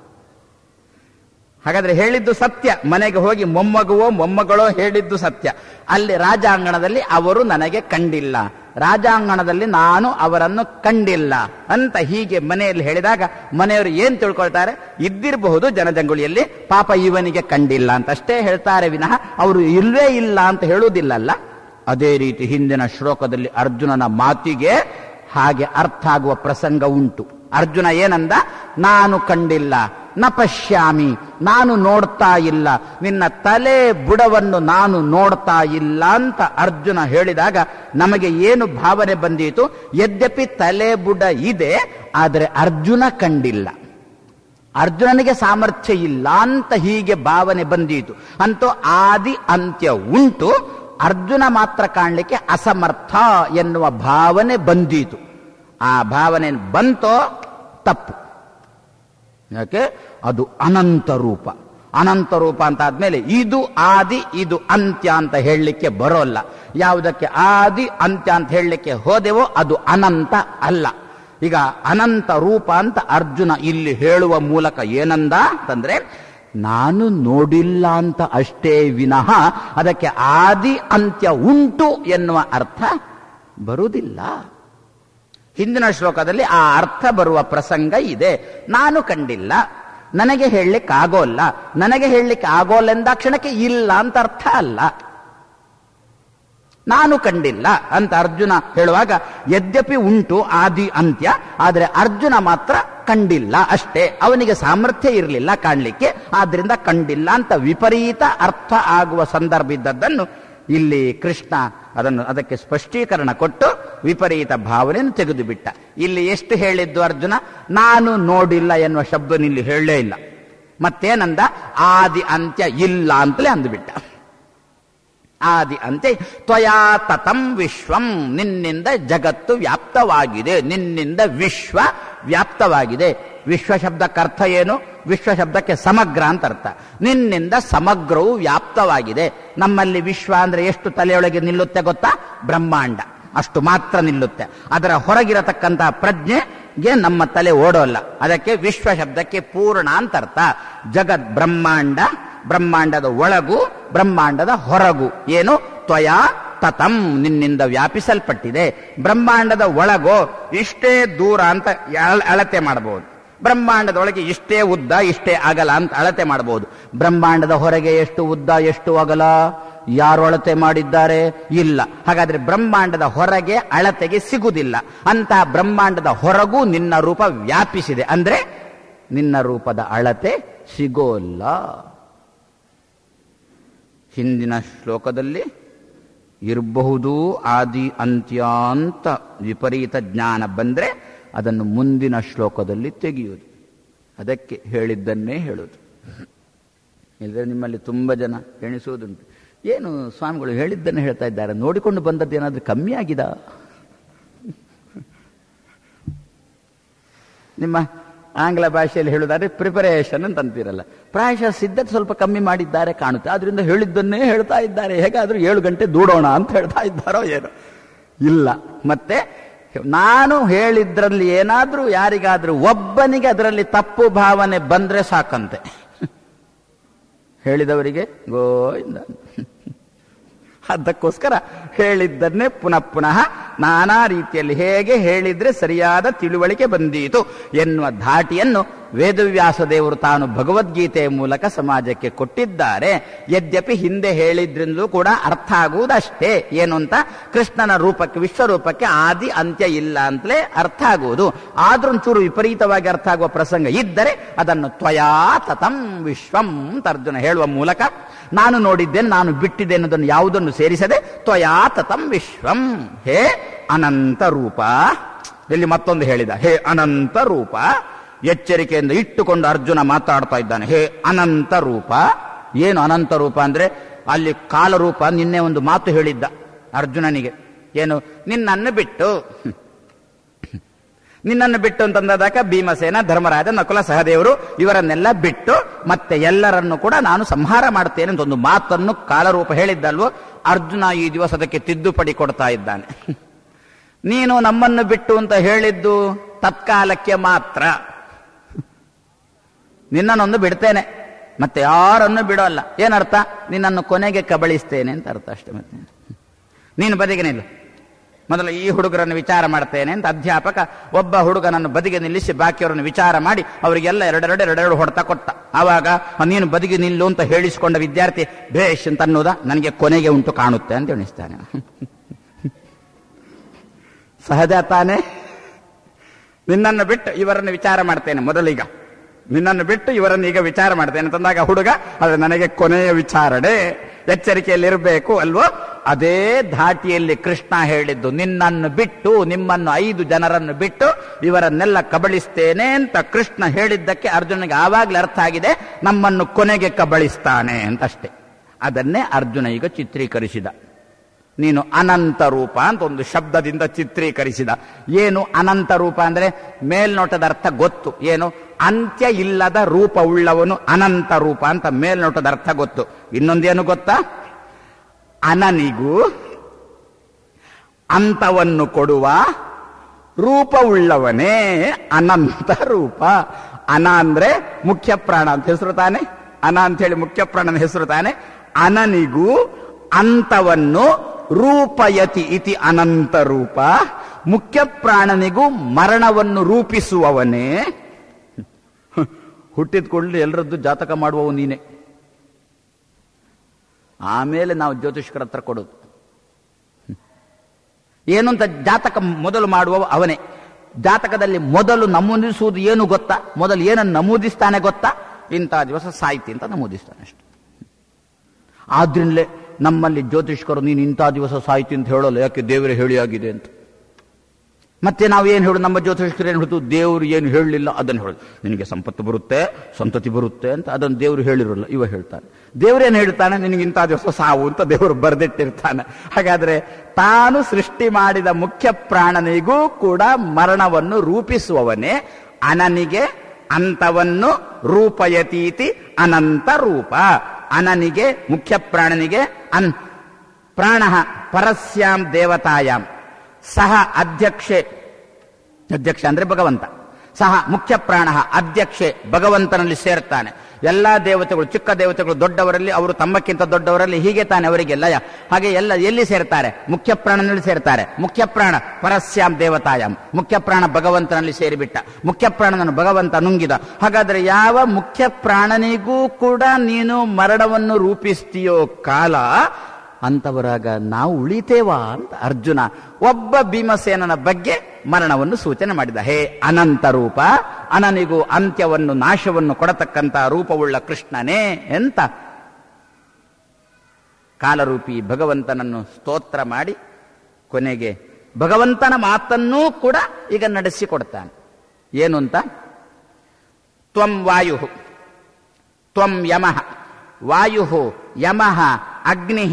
ಹಾಗಾದ್ರೆ ಹೇಳಿದ್ದು ಸತ್ಯ ಮನೆಗೆ ಹೋಗಿ ಮೊಮ್ಮಗುವೋ ಮೊಮ್ಮಗಳೋ ಹೇಳಿದ್ದು ಸತ್ಯ ಅಲ್ಲಿ ರಾಜಾಂಗಣದಲ್ಲಿ ಅವರು ನನಗೆ ಕಂಡಿಲ್ಲ ರಾಜಾಂಗಣದಲ್ಲಿ ನಾನು ಅವರನ್ನು ಕಂಡಿಲ್ಲ ಅಂತ ಹೀಗೆ ಮನೆಯಲ್ಲಿ ಹೇಳಿದಾಗ ಮನೆಯವರು ಏನ್ ತಿಳ್ಕೊಳ್ತಾರೆ ಇದ್ದಿರಬಹುದು ಜನಜಂಗುಳಿಯಲ್ಲಿ ಪಾಪ ಇವನಿಗೆ ಕಂಡಿಲ್ಲ ಅಂತ ಅಷ್ಟೇ ಹೇಳ್ತಾರೆ ವಿನಃ ಅವರು ಇಲ್ವೇ ಇಲ್ಲ ಅಂತ ಹೇಳುವುದಿಲ್ಲಲ್ಲ ಅದೇ ರೀತಿ ಹಿಂದಿನ ಶ್ಲೋಕದಲ್ಲಿ ಅರ್ಜುನನ ಮಾತಿಗೆ ಹಾಗೆ ಅರ್ಥ ಆಗುವ ಪ್ರಸಂಗ ಉಂಟು ಅರ್ಜುನ ಏನಂದ ನಾನು ಕಂಡಿಲ್ಲ ನ ಪಶ್ಯಾಮಿ ನಾನು ನೋಡ್ತಾ ಇಲ್ಲ ನಿನ್ನ ತಲೆ ಬುಡವನ್ನು ನಾನು ನೋಡ್ತಾ ಇಲ್ಲ ಅಂತ ಅರ್ಜುನ ಹೇಳಿದಾಗ ನಮಗೆ ಏನು ಭಾವನೆ ಬಂದೀತು ಯದ್ಯಪಿ ತಲೆ ಬುಡ ಇದೆ ಆದರೆ ಅರ್ಜುನ ಕಂಡಿಲ್ಲ ಅರ್ಜುನನಿಗೆ ಸಾಮರ್ಥ್ಯ ಇಲ್ಲ ಅಂತ ಹೀಗೆ ಭಾವನೆ ಬಂದೀತು ಅಂತೂ ಆದಿ ಅಂತ್ಯ ಉಂಟು ಅರ್ಜುನ ಮಾತ್ರ ಕಾಣಲಿಕ್ಕೆ ಅಸಮರ್ಥ ಎನ್ನುವ ಭಾವನೆ ಬಂದೀತು ಆ ಭಾವನೆ ಬಂತೋ ತಪ್ಪು ಯಾಕೆ ಅದು ಅನಂತ ರೂಪ ಅನಂತ ರೂಪ ಅಂತ ಆದ್ಮೇಲೆ ಇದು ಆದಿ ಇದು ಅಂತ್ಯ ಅಂತ ಹೇಳಲಿಕ್ಕೆ ಬರೋಲ್ಲ ಯಾವುದಕ್ಕೆ ಆದಿ ಅಂತ್ಯ ಅಂತ ಹೇಳಲಿಕ್ಕೆ ಹೋದೆವೋ ಅದು ಅನಂತ ಅಲ್ಲ ಈಗ ಅನಂತ ರೂಪ ಅಂತ ಅರ್ಜುನ ಇಲ್ಲಿ ಹೇಳುವ ಮೂಲಕ ಏನಂದ ಅಂತಂದ್ರೆ ನಾನು ನೋಡಿಲ್ಲ ಅಂತ ಅಷ್ಟೇ ವಿನಃ ಅದಕ್ಕೆ ಆದಿ ಅಂತ್ಯ ಉಂಟು ಎನ್ನುವ ಅರ್ಥ ಬರುವುದಿಲ್ಲ ಹಿಂದಿನ ಶ್ಲೋಕದಲ್ಲಿ ಆ ಅರ್ಥ ಬರುವ ಪ್ರಸಂಗ ಇದೆ ನಾನು ಕಂಡಿಲ್ಲ ನನಗೆ ಹೇಳಲಿಕ್ಕೆ ಆಗೋಲ್ಲ ನನಗೆ ಹೇಳಲಿಕ್ಕೆ ಆಗೋಲ್ಲ ಎಂದಾಕ್ಷಣಕ್ಕೆ ಇಲ್ಲ ಅಂತ ಅರ್ಥ ಅಲ್ಲ ನಾನು ಕಂಡಿಲ್ಲ ಅಂತ ಅರ್ಜುನ ಹೇಳುವಾಗ ಯದ್ಯಪಿ ಉಂಟು ಆದಿ ಅಂತ್ಯ ಆದರೆ ಅರ್ಜುನ ಮಾತ್ರ ಕಂಡಿಲ್ಲ ಅಷ್ಟೇ ಅವನಿಗೆ ಸಾಮರ್ಥ್ಯ ಇರಲಿಲ್ಲ ಕಾಣಲಿಕ್ಕೆ ಆದ್ರಿಂದ ಕಂಡಿಲ್ಲ ಅಂತ ವಿಪರೀತ ಅರ್ಥ ಆಗುವ ಸಂದರ್ಭ ಇದ್ದದ್ದನ್ನು ಇಲ್ಲಿ ಕೃಷ್ಣ ಅದನ್ನು ಅದಕ್ಕೆ ಸ್ಪಷ್ಟೀಕರಣ ಕೊಟ್ಟು ವಿಪರೀತ ಭಾವನೆಯನ್ನು ತೆಗೆದು ಬಿಟ್ಟ ಇಲ್ಲಿ ಎಷ್ಟು ಹೇಳಿದ್ದು ಅರ್ಜುನ ನಾನು ನೋಡಿಲ್ಲ ಎನ್ನುವ ಶಬ್ದನಿಲ್ಲಿ ಹೇಳಲೇ ಇಲ್ಲ ಮತ್ತೇನಂದ ಆದಿ ಅಂತ್ಯ ಇಲ್ಲ ಅಂತಲೇ ಅಂದುಬಿಟ್ಟ ಆದಿ ಅಂತ್ಯ ತ್ವಯಾ ತತಂ ವಿಶ್ವಂ ನಿನ್ನಿಂದ ಜಗತ್ತು ವ್ಯಾಪ್ತವಾಗಿದೆ ನಿನ್ನಿಂದ ವಿಶ್ವ ವ್ಯಾಪ್ತವಾಗಿದೆ ವಿಶ್ವ ಶಬ್ದಕ್ಕೆ ಅರ್ಥ ಏನು ವಿಶ್ವ ಶಬ್ದಕ್ಕೆ ಸಮಗ್ರ ಅಂತ ಅರ್ಥ ನಿನ್ನಿಂದ ಸಮಗ್ರವು ವ್ಯಾಪ್ತವಾಗಿದೆ ನಮ್ಮಲ್ಲಿ ವಿಶ್ವ ಅಂದ್ರೆ ಎಷ್ಟು ತಲೆಯೊಳಗೆ ನಿಲ್ಲುತ್ತೆ ಗೊತ್ತಾ ಬ್ರಹ್ಮಾಂಡ ಅಷ್ಟು ಮಾತ್ರ ನಿಲ್ಲುತ್ತೆ ಅದರ ಹೊರಗಿರತಕ್ಕಂತಹ ಪ್ರಜ್ಞೆಗೆ ನಮ್ಮ ತಲೆ ಓಡೋಲ್ಲ ಅದಕ್ಕೆ ವಿಶ್ವ ಶಬ್ದಕ್ಕೆ ಪೂರ್ಣ ಅಂತ ಅರ್ಥ ಜಗತ್ ಬ್ರಹ್ಮಾಂಡ ಬ್ರಹ್ಮಾಂಡದ ಒಳಗು ಬ್ರಹ್ಮಾಂಡದ ಹೊರಗು ಏನು ತ್ವಯಾ ತತಂ ನಿನ್ನಿಂದ ವ್ಯಾಪಿಸಲ್ಪಟ್ಟಿದೆ ಬ್ರಹ್ಮಾಂಡದ ಒಳಗೋ ಇಷ್ಟೇ ದೂರ ಅಂತ ಅಳ- ಅಳತೆ ಮಾಡಬಹುದು ಬ್ರಹ್ಮಾಂಡದೊಳಗೆ ಇಷ್ಟೇ ಉದ್ದ ಇಷ್ಟೇ ಅಗಲ ಅಂತ ಅಳತೆ ಮಾಡಬಹುದು ಬ್ರಹ್ಮಾಂಡದ ಹೊರಗೆ ಎಷ್ಟು ಉದ್ದ ಎಷ್ಟು ಅಗಲ ಯಾರು ಅಳತೆ ಮಾಡಿದ್ದಾರೆ ಇಲ್ಲ ಹಾಗಾದ್ರೆ ಬ್ರಹ್ಮಾಂಡದ ಹೊರಗೆ ಅಳತೆಗೆ ಸಿಗುವುದಿಲ್ಲ ಅಂತಹ ಬ್ರಹ್ಮಾಂಡದ ಹೊರಗೂ ನಿನ್ನ ರೂಪ ವ್ಯಾಪಿಸಿದೆ ಅಂದ್ರೆ ನಿನ್ನ ರೂಪದ ಅಳತೆ ಸಿಗೋಲ್ಲ ಹಿಂದಿನ ಶ್ಲೋಕದಲ್ಲಿ ಇರಬಹುದು ಆದಿ ಅಂತ್ಯ ಅಂತ ವಿಪರೀತ ಜ್ಞಾನ ಬಂದ್ರೆ ಅದನ್ನು ಮುಂದಿನ ಶ್ಲೋಕದಲ್ಲಿ ತೆಗೆಯುವುದು ಅದಕ್ಕೆ ಹೇಳಿದ್ದನ್ನೇ ಹೇಳುವುದು ಇಲ್ಲದ್ರೆ ನಿಮ್ಮಲ್ಲಿ ತುಂಬ ಜನ ಎಣಿಸುವುದುಂಟು ಏನು ಸ್ವಾಮಿಗಳು ಹೇಳಿದ್ದನ್ನು ಹೇಳ್ತಾ ಇದ್ದಾರೆ ನೋಡಿಕೊಂಡು ಬಂದದ್ದು ಏನಾದರೂ ಕಮ್ಮಿ ಆಗಿದ ನಿಮ್ಮ ಆಂಗ್ಲ ಭಾಷೆಯಲ್ಲಿ ಹೇಳುವುದಾದ್ರೆ ಪ್ರಿಪರೇಷನ್ ಅಂತ ಅಂತೀರಲ್ಲ ಪ್ರಾಯಶಃ ಸಿದ್ಧತೆ ಸ್ವಲ್ಪ ಕಮ್ಮಿ ಮಾಡಿದ್ದಾರೆ ಕಾಣುತ್ತೆ ಆದ್ರಿಂದ ಹೇಳಿದ್ದನ್ನೇ ಹೇಳ್ತಾ ಇದ್ದಾರೆ ಹೇಗಾದ್ರೂ ಏಳು ಗಂಟೆ ದೂಡೋಣ ಅಂತ ಹೇಳ್ತಾ ಇದ್ದಾರೋ ಏನೋ ಇಲ್ಲ ಮತ್ತೆ ನಾನು ಹೇಳಿದ್ರಲ್ಲಿ ಏನಾದ್ರೂ ಯಾರಿಗಾದ್ರೂ ಒಬ್ಬನಿಗೆ ಅದರಲ್ಲಿ ತಪ್ಪು ಭಾವನೆ ಬಂದ್ರೆ ಸಾಕಂತೆ ಹೇಳಿದವರಿಗೆ ಗೋವಿಂದ ಅದಕ್ಕೋಸ್ಕರ ಹೇಳಿದ್ದನ್ನೇ ಪುನಃ ಪುನಃ ನಾನಾ ರೀತಿಯಲ್ಲಿ ಹೇಗೆ ಹೇಳಿದ್ರೆ ಸರಿಯಾದ ತಿಳುವಳಿಕೆ ಬಂದೀತು ಎನ್ನುವ ಧಾಟಿಯನ್ನು ವೇದವ್ಯಾಸ ದೇವರು ತಾನು ಭಗವದ್ಗೀತೆಯ ಮೂಲಕ ಸಮಾಜಕ್ಕೆ ಕೊಟ್ಟಿದ್ದಾರೆ ಯದ್ಯಪಿ ಹಿಂದೆ ಹೇಳಿದ್ರಿಂದಲೂ ಕೂಡ ಅರ್ಥ ಆಗುವುದಷ್ಟೇ ಏನು ಅಂತ ಕೃಷ್ಣನ ರೂಪಕ್ಕೆ ವಿಶ್ವರೂಪಕ್ಕೆ ಆದಿ ಅಂತ್ಯ ಇಲ್ಲ ಅಂತಲೇ ಅರ್ಥ ಆಗುವುದು ಆದ್ರೂ ಒಂಚೂರು ವಿಪರೀತವಾಗಿ ಅರ್ಥ ಆಗುವ ಪ್ರಸಂಗ ಇದ್ದರೆ ಅದನ್ನು ತ್ವಯಾ ತತಂ ವಿಶ್ವಂ ಅಂತ ಅರ್ಜುನ ಹೇಳುವ ಮೂಲಕ ನಾನು ನೋಡಿದ್ದೇನೆ ನಾನು ಬಿಟ್ಟಿದ್ದೆ ಅನ್ನೋದನ್ನು ಯಾವುದನ್ನು ಸೇರಿಸದೆ ತ್ವಯಾ ತತಂ ವಿಶ್ವಂ ಹೇ ಅನಂತ ರೂಪ ಇಲ್ಲಿ ಮತ್ತೊಂದು ಹೇಳಿದ ಹೇ ಅನಂತ ರೂಪ ಎಚ್ಚರಿಕೆಯಿಂದ ಇಟ್ಟುಕೊಂಡು ಅರ್ಜುನ ಮಾತಾಡ್ತಾ ಇದ್ದಾನೆ ಹೇ ಅನಂತ ರೂಪ ಏನು ಅನಂತ ರೂಪ ಅಂದ್ರೆ ಅಲ್ಲಿ ಕಾಲರೂಪ ನಿನ್ನೆ ಒಂದು ಮಾತು ಹೇಳಿದ್ದ ಅರ್ಜುನನಿಗೆ ಏನು ನಿನ್ನನ್ನು ಬಿಟ್ಟು ನಿನ್ನನ್ನು ಬಿಟ್ಟು ಅಂತಂದಾಗ ಭೀಮಸೇನ ಧರ್ಮರಾಜ ನಕುಲ ಸಹದೇವರು ಇವರನ್ನೆಲ್ಲ ಬಿಟ್ಟು ಮತ್ತೆ ಎಲ್ಲರನ್ನು ಕೂಡ ನಾನು ಸಂಹಾರ ಮಾಡ್ತೇನೆ ಅಂತ ಒಂದು ಮಾತನ್ನು ಕಾಲರೂಪ ಹೇಳಿದ್ದಲ್ವೋ ಅರ್ಜುನ ಈ ದಿವಸ ಅದಕ್ಕೆ ತಿದ್ದುಪಡಿ ಕೊಡ್ತಾ ಇದ್ದಾನೆ ನೀನು ನಮ್ಮನ್ನು ಬಿಟ್ಟು ಅಂತ ಹೇಳಿದ್ದು ತತ್ಕಾಲಕ್ಕೆ ಮಾತ್ರ ನಿನ್ನನ್ನೊಂದು ಬಿಡ್ತೇನೆ ಮತ್ತೆ ಯಾರನ್ನು ಬಿಡೋಲ್ಲ ಏನರ್ಥ ನಿನ್ನನ್ನು ಕೊನೆಗೆ ಕಬಳಿಸ್ತೇನೆ ಅಂತ ಅರ್ಥ ಅಷ್ಟೇ ಮತ್ತೆ ನೀನು ಬದಿಗೆ ನಿಲ್ಲು ಮೊದಲು ಈ ಹುಡುಗರನ್ನು ವಿಚಾರ ಮಾಡ್ತೇನೆ ಅಂತ ಅಧ್ಯಾಪಕ ಒಬ್ಬ ಹುಡುಗನನ್ನು ಬದಿಗೆ ನಿಲ್ಲಿಸಿ ಬಾಕಿಯವರನ್ನು ವಿಚಾರ ಮಾಡಿ ಅವರಿಗೆಲ್ಲ ಎರಡೆರಡು ಎರಡೆರಡು ಹೊಡೆತ ಕೊಟ್ಟ ಆವಾಗ ನೀನು ಬದಿಗೆ ನಿಲ್ಲು ಅಂತ ಹೇಳಿಸಿಕೊಂಡ ವಿದ್ಯಾರ್ಥಿ ಭೇಷ್ ಅಂತ ಅನ್ನೋದ ನನಗೆ ಕೊನೆಗೆ ಉಂಟು ಕಾಣುತ್ತೆ ಅಂತ ಎಣಿಸ್ತಾನೆ ಸಹಜ ತಾನೇ ನಿನ್ನನ್ನು ಬಿಟ್ಟು ಇವರನ್ನು ವಿಚಾರ ಮಾಡ್ತೇನೆ ಮೊದಲೀಗ ನಿನ್ನನ್ನು ಬಿಟ್ಟು ಇವರನ್ನು ಈಗ ವಿಚಾರ ಮಾಡ್ತೇನೆ ಅಂತಂದಾಗ ಹುಡುಗ ಅದು ನನಗೆ ಕೊನೆಯ ವಿಚಾರಣೆ ಎಚ್ಚರಿಕೆಯಲ್ಲಿರಬೇಕು ಅಲ್ವೋ ಅದೇ ಧಾಟಿಯಲ್ಲಿ ಕೃಷ್ಣ ಹೇಳಿದ್ದು ನಿನ್ನನ್ನು ಬಿಟ್ಟು ನಿಮ್ಮನ್ನು ಐದು ಜನರನ್ನು ಬಿಟ್ಟು ಇವರನ್ನೆಲ್ಲ ಕಬಳಿಸ್ತೇನೆ ಅಂತ ಕೃಷ್ಣ ಹೇಳಿದ್ದಕ್ಕೆ ಅರ್ಜುನಿಗೆ ಆವಾಗಲೇ ಅರ್ಥ ಆಗಿದೆ ನಮ್ಮನ್ನು ಕೊನೆಗೆ ಕಬಳಿಸ್ತಾನೆ ಅಂತಷ್ಟೇ ಅದನ್ನೇ ಅರ್ಜುನ ಈಗ ಚಿತ್ರೀಕರಿಸಿದ ನೀನು ಅನಂತ ರೂಪ ಅಂತ ಒಂದು ಶಬ್ದದಿಂದ ಚಿತ್ರೀಕರಿಸಿದ ಏನು ಅನಂತ ರೂಪ ಅಂದ್ರೆ ಮೇಲ್ನೋಟದ ಅರ್ಥ ಗೊತ್ತು ಏನು ಅಂತ್ಯ ಇಲ್ಲದ ರೂಪ ಉಳ್ಳವನು ಅನಂತ ರೂಪ ಅಂತ ಮೇಲ್ನೋಟದ ಅರ್ಥ ಗೊತ್ತು ಇನ್ನೊಂದೇನು ಗೊತ್ತಾ ಅನನಿಗೂ ಅಂತವನ್ನು ಕೊಡುವ ರೂಪವುಳ್ಳವನೇ ಅನಂತ ರೂಪ ಅನ ಅಂದ್ರೆ ಮುಖ್ಯ ಪ್ರಾಣ ಅಂತ ಹೆಸರು ತಾನೆ ಅನ ಅಂತ ಹೇಳಿ ಮುಖ್ಯ ಪ್ರಾಣನ ಹೆಸರು ತಾನೆ ಅನನಿಗೂ ಅಂತವನ್ನು ರೂಪಯತಿ ಇತಿ ಅನಂತ ರೂಪ ಮುಖ್ಯ ಪ್ರಾಣನಿಗೂ ಮರಣವನ್ನು ರೂಪಿಸುವವನೇ ಹುಟ್ಟಿದ ಕೂಡಲೇ ಎಲ್ಲರದ್ದು ಜಾತಕ ಮಾಡುವವು ನೀನೆ ಆಮೇಲೆ ನಾವು ಜ್ಯೋತಿಷ್ಕರ ಹತ್ರ ಕೊಡೋದು ಏನು ಅಂತ ಜಾತಕ ಮೊದಲು ಮಾಡುವವ ಅವನೇ ಜಾತಕದಲ್ಲಿ ಮೊದಲು ನಮೂದಿಸುವುದು ಏನು ಗೊತ್ತಾ ಮೊದಲು ಏನನ್ನು ನಮೂದಿಸ್ತಾನೆ ಗೊತ್ತಾ ಇಂಥ ದಿವಸ ಸಾಯ್ತಿ ಅಂತ ನಮೂದಿಸ್ತಾನೆ ಅಷ್ಟೆ ಆದ್ರಿಂದಲೇ ನಮ್ಮಲ್ಲಿ ಜ್ಯೋತಿಷ್ಕರು ನೀನು ಇಂಥ ದಿವಸ ಸಾಯ್ತಿ ಅಂತ ಹೇಳೋಲ್ಲ ಯಾಕೆ ದೇವರೇ ಹೇಳಿ ಆಗಿದೆ ಅಂತ ಮತ್ತೆ ನಾವು ಏನು ಹೇಳು ನಮ್ಮ ಜ್ಯೋತಿಷ್ಕರು ಏನು ಹೇಳ್ತು ದೇವರು ಏನು ಹೇಳಲಿಲ್ಲ ಅದನ್ನು ಹೇಳೋದು ನಿನಗೆ ಸಂಪತ್ತು ಬರುತ್ತೆ ಸಂತತಿ ಬರುತ್ತೆ ಅಂತ ಅದನ್ನು ದೇವರು ಹೇಳಿರೋಲ್ಲ ಇವ ಹೇಳ್ತಾನೆ ದೇವರೇನು ಹೇಳ್ತಾನೆ ನಿನಗೆ ಇಂಥ ದಿವಸ ಸಾವು ಅಂತ ದೇವರು ಬರೆದಿಟ್ಟಿರ್ತಾನೆ ಹಾಗಾದ್ರೆ ತಾನು ಸೃಷ್ಟಿ ಮಾಡಿದ ಮುಖ್ಯ ಪ್ರಾಣನಿಗೂ ಕೂಡ ಮರಣವನ್ನು ರೂಪಿಸುವವನೇ ಅನನಿಗೆ ಅಂತವನ್ನು ರೂಪಯತೀತಿ ಅನಂತ ರೂಪ ಅನನಿಗೆ ಮುಖ್ಯ ಪ್ರಾಣನಿಗೆ ಅನ್ ಪ್ರಾಣ ಪರಸ್ಯಾಂ ದೇವತಾಯಾಮ್ ಸಹ ಅಧ್ಯಕ್ಷೆ ಅಧ್ಯಕ್ಷ ಅಂದ್ರೆ ಭಗವಂತ ಸಹ ಮುಖ್ಯ ಪ್ರಾಣ ಅಧ್ಯಕ್ಷೆ ಭಗವಂತನಲ್ಲಿ ಸೇರ್ತಾನೆ ಎಲ್ಲಾ ದೇವತೆಗಳು ಚಿಕ್ಕ ದೇವತೆಗಳು ದೊಡ್ಡವರಲ್ಲಿ ಅವರು ತಮ್ಮಕ್ಕಿಂತ ದೊಡ್ಡವರಲ್ಲಿ ಹೀಗೆ ತಾನೆ ಅವರಿಗೆ ಲಯ ಹಾಗೆ ಎಲ್ಲ ಎಲ್ಲಿ ಸೇರ್ತಾರೆ ಮುಖ್ಯ ಪ್ರಾಣನಲ್ಲಿ ಸೇರ್ತಾರೆ ಮುಖ್ಯ ಪ್ರಾಣ ಪರಸ್ಯಾಂ ದೇವತಾಯಾಮ್ ಮುಖ್ಯ ಪ್ರಾಣ ಭಗವಂತನಲ್ಲಿ ಸೇರಿಬಿಟ್ಟ ಮುಖ್ಯ ಪ್ರಾಣನನ್ನು ಭಗವಂತ ನುಂಗಿದ ಹಾಗಾದ್ರೆ ಯಾವ ಮುಖ್ಯ ಪ್ರಾಣನಿಗೂ ಕೂಡ ನೀನು ಮರಣವನ್ನು ರೂಪಿಸ್ತೀಯೋ ಕಾಲ ಅಂತವರಾಗ ನಾವು ಉಳಿತೇವಾ ಅಂತ ಅರ್ಜುನ ಒಬ್ಬ ಭೀಮಸೇನನ ಬಗ್ಗೆ ಮರಣವನ್ನು ಸೂಚನೆ ಮಾಡಿದ ಹೇ ಅನಂತ ರೂಪ ಅನನಿಗೂ ಅಂತ್ಯವನ್ನು ನಾಶವನ್ನು ಕೊಡತಕ್ಕಂತ ರೂಪವುಳ್ಳ ಕೃಷ್ಣನೇ ಎಂತ ಕಾಲರೂಪಿ ಭಗವಂತನನ್ನು ಸ್ತೋತ್ರ ಮಾಡಿ ಕೊನೆಗೆ ಭಗವಂತನ ಮಾತನ್ನೂ ಕೂಡ ಈಗ ನಡೆಸಿಕೊಡ್ತಾನೆ ಏನು ಅಂತ ತ್ವಂ ವಾಯು ತ್ವಂ ಯಮಃ ವಾಯು ಯಮಃ ಅಗ್ನಿ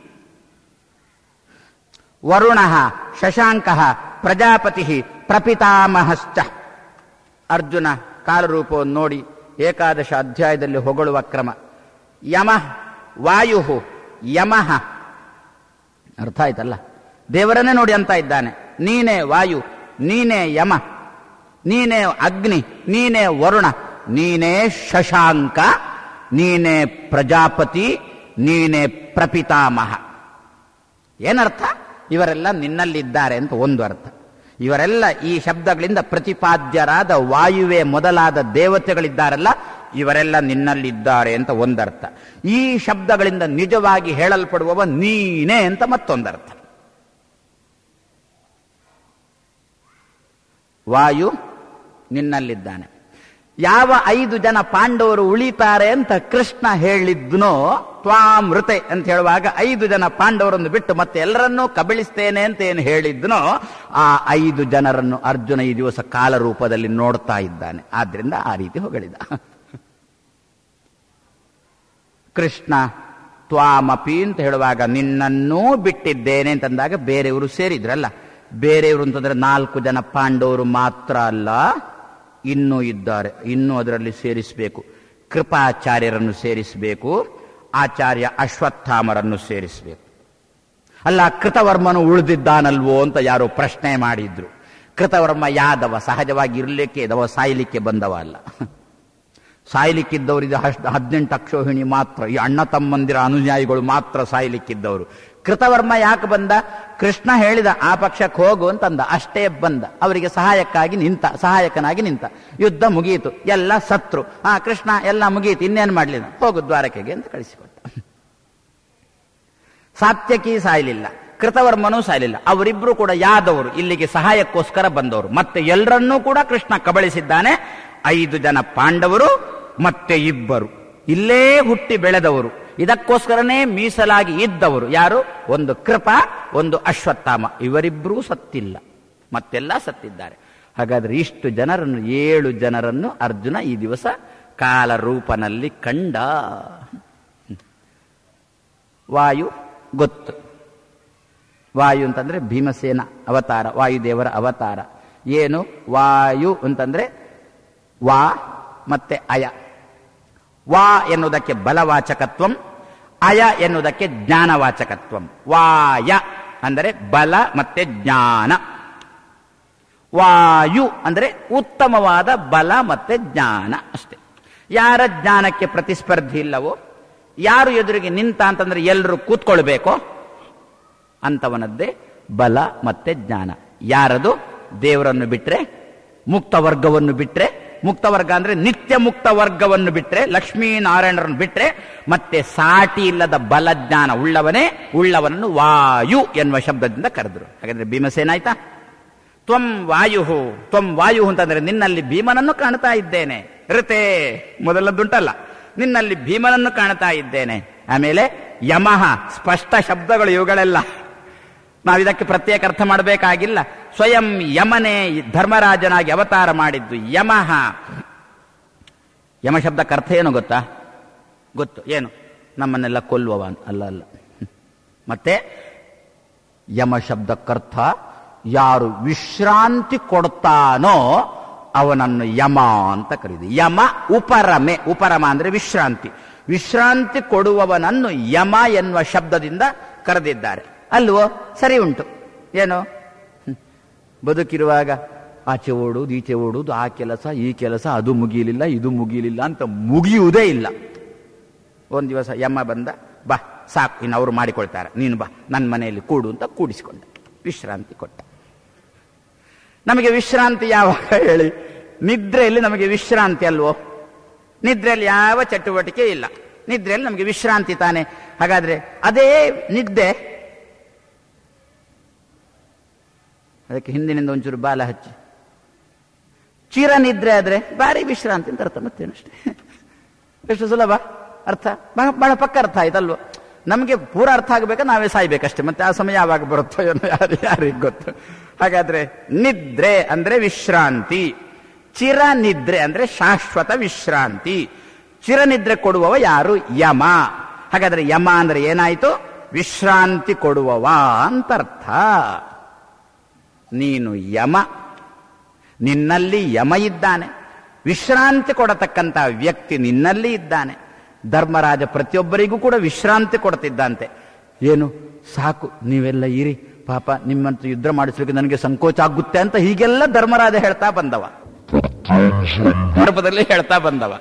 ವರುಣ ಶಶಾಂಕ ಪ್ರಜಾಪತಿ ಪ್ರಪಿತಾಮಹಶ್ಚ ಅರ್ಜುನ ಕಾಲರೂಪವನ್ನು ನೋಡಿ ಏಕಾದಶ ಅಧ್ಯಾಯದಲ್ಲಿ ಹೊಗಳುವ ಕ್ರಮ ಯಮ ವಾಯು ಯಮಃ ಅರ್ಥ ಆಯ್ತಲ್ಲ ದೇವರನ್ನೇ ನೋಡಿ ಅಂತ ಇದ್ದಾನೆ ನೀನೇ ವಾಯು ನೀನೇ ಯಮ ನೀನೇ ಅಗ್ನಿ ನೀನೇ ವರುಣ ನೀನೇ ಶಶಾಂಕ ನೀನೇ ಪ್ರಜಾಪತಿ ನೀನೇ ಪ್ರಪಿತಾಮಹ ಏನರ್ಥ ಇವರೆಲ್ಲ ನಿನ್ನಲ್ಲಿದ್ದಾರೆ ಅಂತ ಒಂದು ಅರ್ಥ ಇವರೆಲ್ಲ ಈ ಶಬ್ದಗಳಿಂದ ಪ್ರತಿಪಾದ್ಯರಾದ ವಾಯುವೆ ಮೊದಲಾದ ದೇವತೆಗಳಿದ್ದಾರಲ್ಲ ಇವರೆಲ್ಲ ನಿನ್ನಲ್ಲಿದ್ದಾರೆ ಅಂತ ಒಂದರ್ಥ ಈ ಶಬ್ದಗಳಿಂದ ನಿಜವಾಗಿ ಹೇಳಲ್ಪಡುವವ ನೀನೇ ಅಂತ ಮತ್ತೊಂದರ್ಥ ವಾಯು ನಿನ್ನಲ್ಲಿದ್ದಾನೆ ಯಾವ ಐದು ಜನ ಪಾಂಡವರು ಉಳಿತಾರೆ ಅಂತ ಕೃಷ್ಣ ಹೇಳಿದ್ನೋ ತ್ವಾಮೃತೆ ಅಂತ ಹೇಳುವಾಗ ಐದು ಜನ ಪಾಂಡವರನ್ನು ಬಿಟ್ಟು ಮತ್ತೆ ಎಲ್ಲರನ್ನೂ ಕಬಳಿಸ್ತೇನೆ ಅಂತ ಏನು ಹೇಳಿದ್ನೋ ಆ ಐದು ಜನರನ್ನು ಅರ್ಜುನ ಈ ದಿವಸ ಕಾಲ ರೂಪದಲ್ಲಿ ನೋಡ್ತಾ ಇದ್ದಾನೆ ಆದ್ರಿಂದ ಆ ರೀತಿ ಹೊಗಳಿದ ಕೃಷ್ಣ ತ್ವಾಮಪಿ ಅಂತ ಹೇಳುವಾಗ ನಿನ್ನನ್ನೂ ಬಿಟ್ಟಿದ್ದೇನೆ ಅಂತಂದಾಗ ಬೇರೆಯವರು ಸೇರಿದ್ರಲ್ಲ ಬೇರೆಯವರು ಅಂತಂದ್ರೆ ನಾಲ್ಕು ಜನ ಪಾಂಡವರು ಮಾತ್ರ ಅಲ್ಲ ಇನ್ನೂ ಇದ್ದಾರೆ ಇನ್ನೂ ಅದರಲ್ಲಿ ಸೇರಿಸಬೇಕು ಕೃಪಾಚಾರ್ಯರನ್ನು ಸೇರಿಸಬೇಕು ಆಚಾರ್ಯ ಅಶ್ವತ್ಥಾಮರನ್ನು ಸೇರಿಸಬೇಕು ಅಲ್ಲ ಕೃತವರ್ಮನು ಉಳಿದಿದ್ದಾನಲ್ವೋ ಅಂತ ಯಾರೋ ಪ್ರಶ್ನೆ ಮಾಡಿದ್ರು ಕೃತವರ್ಮ ಯಾದವ ಸಹಜವಾಗಿ ಇರಲಿಕ್ಕೆ ಇದವ ಸಾಯ್ಲಿಕ್ಕೆ ಬಂದವ ಅಲ್ಲ ಸಾಯ್ಲಿಕ್ಕಿದ್ದವರು ಇದು ಹದಿನೆಂಟು ಅಕ್ಷೋಹಿಣಿ ಮಾತ್ರ ಈ ಅಣ್ಣ ತಮ್ಮಂದಿರ ಅನುಯಾಯಿಗಳು ಮಾತ್ರ ಸಾಯ್ಲಿಕ್ಕಿದ್ದವರು ಕೃತವರ್ಮ ಯಾಕೆ ಬಂದ ಕೃಷ್ಣ ಹೇಳಿದ ಆ ಪಕ್ಷಕ್ಕೆ ಹೋಗು ಅಂತಂದ ಅಷ್ಟೇ ಬಂದ ಅವರಿಗೆ ಸಹಾಯಕ್ಕಾಗಿ ನಿಂತ ಸಹಾಯಕನಾಗಿ ನಿಂತ ಯುದ್ಧ ಮುಗಿಯಿತು ಎಲ್ಲ ಸತ್ರು ಆ ಕೃಷ್ಣ ಎಲ್ಲ ಮುಗಿಯಿತು ಇನ್ನೇನು ಮಾಡ್ಲಿಲ್ಲ ಹೋಗು ದ್ವಾರಕೆಗೆ ಅಂತ ಕಳಿಸಿಕೊಟ್ಟ ಸಾತ್ಯಕಿ ಸಾಯಲಿಲ್ಲ ಕೃತವರ್ಮನೂ ಸಾಯಲಿಲ್ಲ ಅವರಿಬ್ರು ಕೂಡ ಯಾದವರು ಇಲ್ಲಿಗೆ ಸಹಾಯಕ್ಕೋಸ್ಕರ ಬಂದವರು ಮತ್ತೆ ಎಲ್ಲರನ್ನೂ ಕೂಡ ಕೃಷ್ಣ ಕಬಳಿಸಿದ್ದಾನೆ ಐದು ಜನ ಪಾಂಡವರು ಮತ್ತೆ ಇಬ್ಬರು ಇಲ್ಲೇ ಹುಟ್ಟಿ ಬೆಳೆದವರು ಇದಕ್ಕೋಸ್ಕರನೇ ಮೀಸಲಾಗಿ ಇದ್ದವರು ಯಾರು ಒಂದು ಕೃಪ ಒಂದು ಅಶ್ವತ್ಥಾಮ ಇವರಿಬ್ಬರೂ ಸತ್ತಿಲ್ಲ ಮತ್ತೆಲ್ಲ ಸತ್ತಿದ್ದಾರೆ ಹಾಗಾದ್ರೆ ಇಷ್ಟು ಜನರನ್ನು ಏಳು ಜನರನ್ನು ಅರ್ಜುನ ಈ ದಿವಸ ಕಾಲರೂಪನಲ್ಲಿ ಕಂಡ ವಾಯು ಗೊತ್ತು ವಾಯು ಅಂತಂದ್ರೆ ಭೀಮಸೇನ ಅವತಾರ ವಾಯುದೇವರ ಅವತಾರ ಏನು ವಾಯು ಅಂತಂದ್ರೆ ವಾ ಮತ್ತೆ ಅಯ ವಾ ಎನ್ನುವುದಕ್ಕೆ ಬಲವಾಚಕತ್ವಂ ಅಯ ಎನ್ನುವುದಕ್ಕೆ ಜ್ಞಾನವಾಚಕತ್ವಂ ವಾಯ ಅಂದರೆ ಬಲ ಮತ್ತೆ ಜ್ಞಾನ ವಾಯು ಅಂದರೆ ಉತ್ತಮವಾದ ಬಲ ಮತ್ತೆ ಜ್ಞಾನ ಅಷ್ಟೇ ಯಾರ ಜ್ಞಾನಕ್ಕೆ ಪ್ರತಿಸ್ಪರ್ಧಿ ಇಲ್ಲವೋ ಯಾರು ಎದುರಿಗೆ ನಿಂತ ಅಂತಂದ್ರೆ ಎಲ್ಲರೂ ಕೂತ್ಕೊಳ್ಬೇಕೋ ಅಂತವನದ್ದೇ ಬಲ ಮತ್ತೆ ಜ್ಞಾನ ಯಾರದು ದೇವರನ್ನು ಬಿಟ್ರೆ ಮುಕ್ತ ವರ್ಗವನ್ನು ಬಿಟ್ರೆ ಮುಕ್ತ ವರ್ಗ ಅಂದ್ರೆ ನಿತ್ಯ ಮುಕ್ತ ವರ್ಗವನ್ನು ಬಿಟ್ರೆ ಲಕ್ಷ್ಮೀನಾರಾಯಣರನ್ನು ಬಿಟ್ರೆ ಮತ್ತೆ ಸಾಟಿ ಇಲ್ಲದ ಬಲ ಜ್ಞಾನ ಉಳ್ಳವನೇ ಉಳ್ಳವನನ್ನು ವಾಯು ಎನ್ನುವ ಶಬ್ದದಿಂದ ಕರೆದ್ರು ಹಾಗಾದ್ರೆ ಭೀಮಸೇನ ಆಯ್ತಾ ತ್ವಂ ವಾಯು ತ್ವಂ ವಾಯು ಅಂತಂದ್ರೆ ನಿನ್ನಲ್ಲಿ ಭೀಮನನ್ನು ಕಾಣ್ತಾ ಇದ್ದೇನೆ ಋತೆ ಮೊದಲದ್ದುಂಟಲ್ಲ ನಿನ್ನಲ್ಲಿ ಭೀಮನನ್ನು ಕಾಣ್ತಾ ಇದ್ದೇನೆ ಆಮೇಲೆ ಯಮಃ ಸ್ಪಷ್ಟ ಶಬ್ದಗಳು ಇವುಗಳೆಲ್ಲ ನಾವಿದಕ್ಕೆ ಪ್ರತ್ಯೇಕ ಅರ್ಥ ಮಾಡಬೇಕಾಗಿಲ್ಲ ಸ್ವಯಂ ಯಮನೇ ಧರ್ಮರಾಜನಾಗಿ ಅವತಾರ ಮಾಡಿದ್ದು ಯಮಃ ಯಮ ಶಬ್ದಕ್ಕೆ ಅರ್ಥ ಏನು ಗೊತ್ತಾ ಗೊತ್ತು ಏನು ನಮ್ಮನ್ನೆಲ್ಲ ಕೊಲ್ಲುವವ ಅಲ್ಲ ಅಲ್ಲ ಮತ್ತೆ ಯಮ ಶಬ್ದಕ್ಕರ್ಥ ಯಾರು ವಿಶ್ರಾಂತಿ ಕೊಡ್ತಾನೋ ಅವನನ್ನು ಯಮ ಅಂತ ಕರೀದು ಯಮ ಉಪರಮೆ ಉಪರಮ ಅಂದ್ರೆ ವಿಶ್ರಾಂತಿ ವಿಶ್ರಾಂತಿ ಕೊಡುವವನನ್ನು ಯಮ ಎನ್ನುವ ಶಬ್ದದಿಂದ ಕರೆದಿದ್ದಾರೆ ಅಲ್ವೋ ಸರಿ ಉಂಟು ಏನು ಹ್ಮ್. ಬದುಕಿರುವಾಗ ಆಚೆ ಓಡುವುದು ಈಚೆ ಓಡುವುದು ಆ ಕೆಲಸ ಈ ಕೆಲಸ ಅದು ಮುಗಿಯಲಿಲ್ಲ ಇದು ಮುಗಿಯಲಿಲ್ಲ ಅಂತ ಮುಗಿಯುವುದೇ ಇಲ್ಲ ಒಂದು ದಿವಸ ಯಮ್ಮ ಬಂದ ಬಾ ಸಾಕು ಇನ್ನು ಅವರು ಮಾಡಿಕೊಳ್ತಾರೆ ನೀನು ಬಾ ನನ್ನ ಮನೆಯಲ್ಲಿ ಕೂಡು ಅಂತ ಕೂಡಿಸಿಕೊಂಡ ವಿಶ್ರಾಂತಿ ಕೊಟ್ಟ ನಮಗೆ ವಿಶ್ರಾಂತಿ ಯಾವಾಗ ಹೇಳಿ ನಿದ್ರೆಯಲ್ಲಿ ನಮಗೆ ವಿಶ್ರಾಂತಿ ಅಲ್ವೋ ನಿದ್ರೆಯಲ್ಲಿ ಯಾವ ಚಟುವಟಿಕೆ ಇಲ್ಲ ನಿದ್ರೆಯಲ್ಲಿ ನಮಗೆ ವಿಶ್ರಾಂತಿ ತಾನೆ ಹಾಗಾದ್ರೆ ಅದೇ ನಿದ್ದೆ ಅದಕ್ಕೆ ಹಿಂದಿನಿಂದ ಒಂಚೂರು ಬಾಲ ಹಚ್ಚಿ ಚಿರ ನಿದ್ರೆ ಆದ್ರೆ ಭಾರಿ ವಿಶ್ರಾಂತಿ ಅಂತ ಅರ್ಥ ಮತ್ತೇನಷ್ಟೇ ಎಷ್ಟು ಸುಲಭ ಅರ್ಥ ಬಹಳ ಬಹಳ ಪಕ್ಕ ಅರ್ಥ ಆಯ್ತಲ್ವ ನಮಗೆ ಪೂರ ಅರ್ಥ ಆಗಬೇಕಾ ನಾವೇ ಸಾಯ್ಬೇಕಷ್ಟೇ ಮತ್ತೆ ಆ ಸಮಯ ಯಾವಾಗ ಬರುತ್ತೋ ಏನೋ ಯಾರು ಯಾರಿಗೆ ಗೊತ್ತು ಹಾಗಾದ್ರೆ ನಿದ್ರೆ ಅಂದ್ರೆ ವಿಶ್ರಾಂತಿ ಚಿರ ನಿದ್ರೆ ಅಂದ್ರೆ ಶಾಶ್ವತ ವಿಶ್ರಾಂತಿ ಚಿರನಿದ್ರೆ ಕೊಡುವವ ಯಾರು ಯಮ ಹಾಗಾದ್ರೆ ಯಮ ಅಂದ್ರೆ ಏನಾಯ್ತು ವಿಶ್ರಾಂತಿ ಕೊಡುವವ ಅಂತ ಅರ್ಥ ನೀನು ಯಮ ನಿನ್ನಲ್ಲಿ ಯಮ ಇದ್ದಾನೆ ವಿಶ್ರಾಂತಿ ಕೊಡತಕ್ಕಂತ ವ್ಯಕ್ತಿ ನಿನ್ನಲ್ಲಿ ಇದ್ದಾನೆ ಧರ್ಮರಾಜ ಪ್ರತಿಯೊಬ್ಬರಿಗೂ ಕೂಡ ವಿಶ್ರಾಂತಿ ಕೊಡ್ತಿದ್ದಂತೆ ಏನು ಸಾಕು ನೀವೆಲ್ಲ ಇರಿ ಪಾಪ ನಿಮ್ಮಂತ ಯುದ್ಧ ಮಾಡಿಸ್ಲಿಕ್ಕೆ ನನಗೆ ಸಂಕೋಚ ಆಗುತ್ತೆ ಅಂತ ಹೀಗೆಲ್ಲ ಧರ್ಮರಾಜ ಹೇಳ್ತಾ ಬಂದವ ಗರ್ಭದಲ್ಲಿ ಹೇಳ್ತಾ ಬಂದವ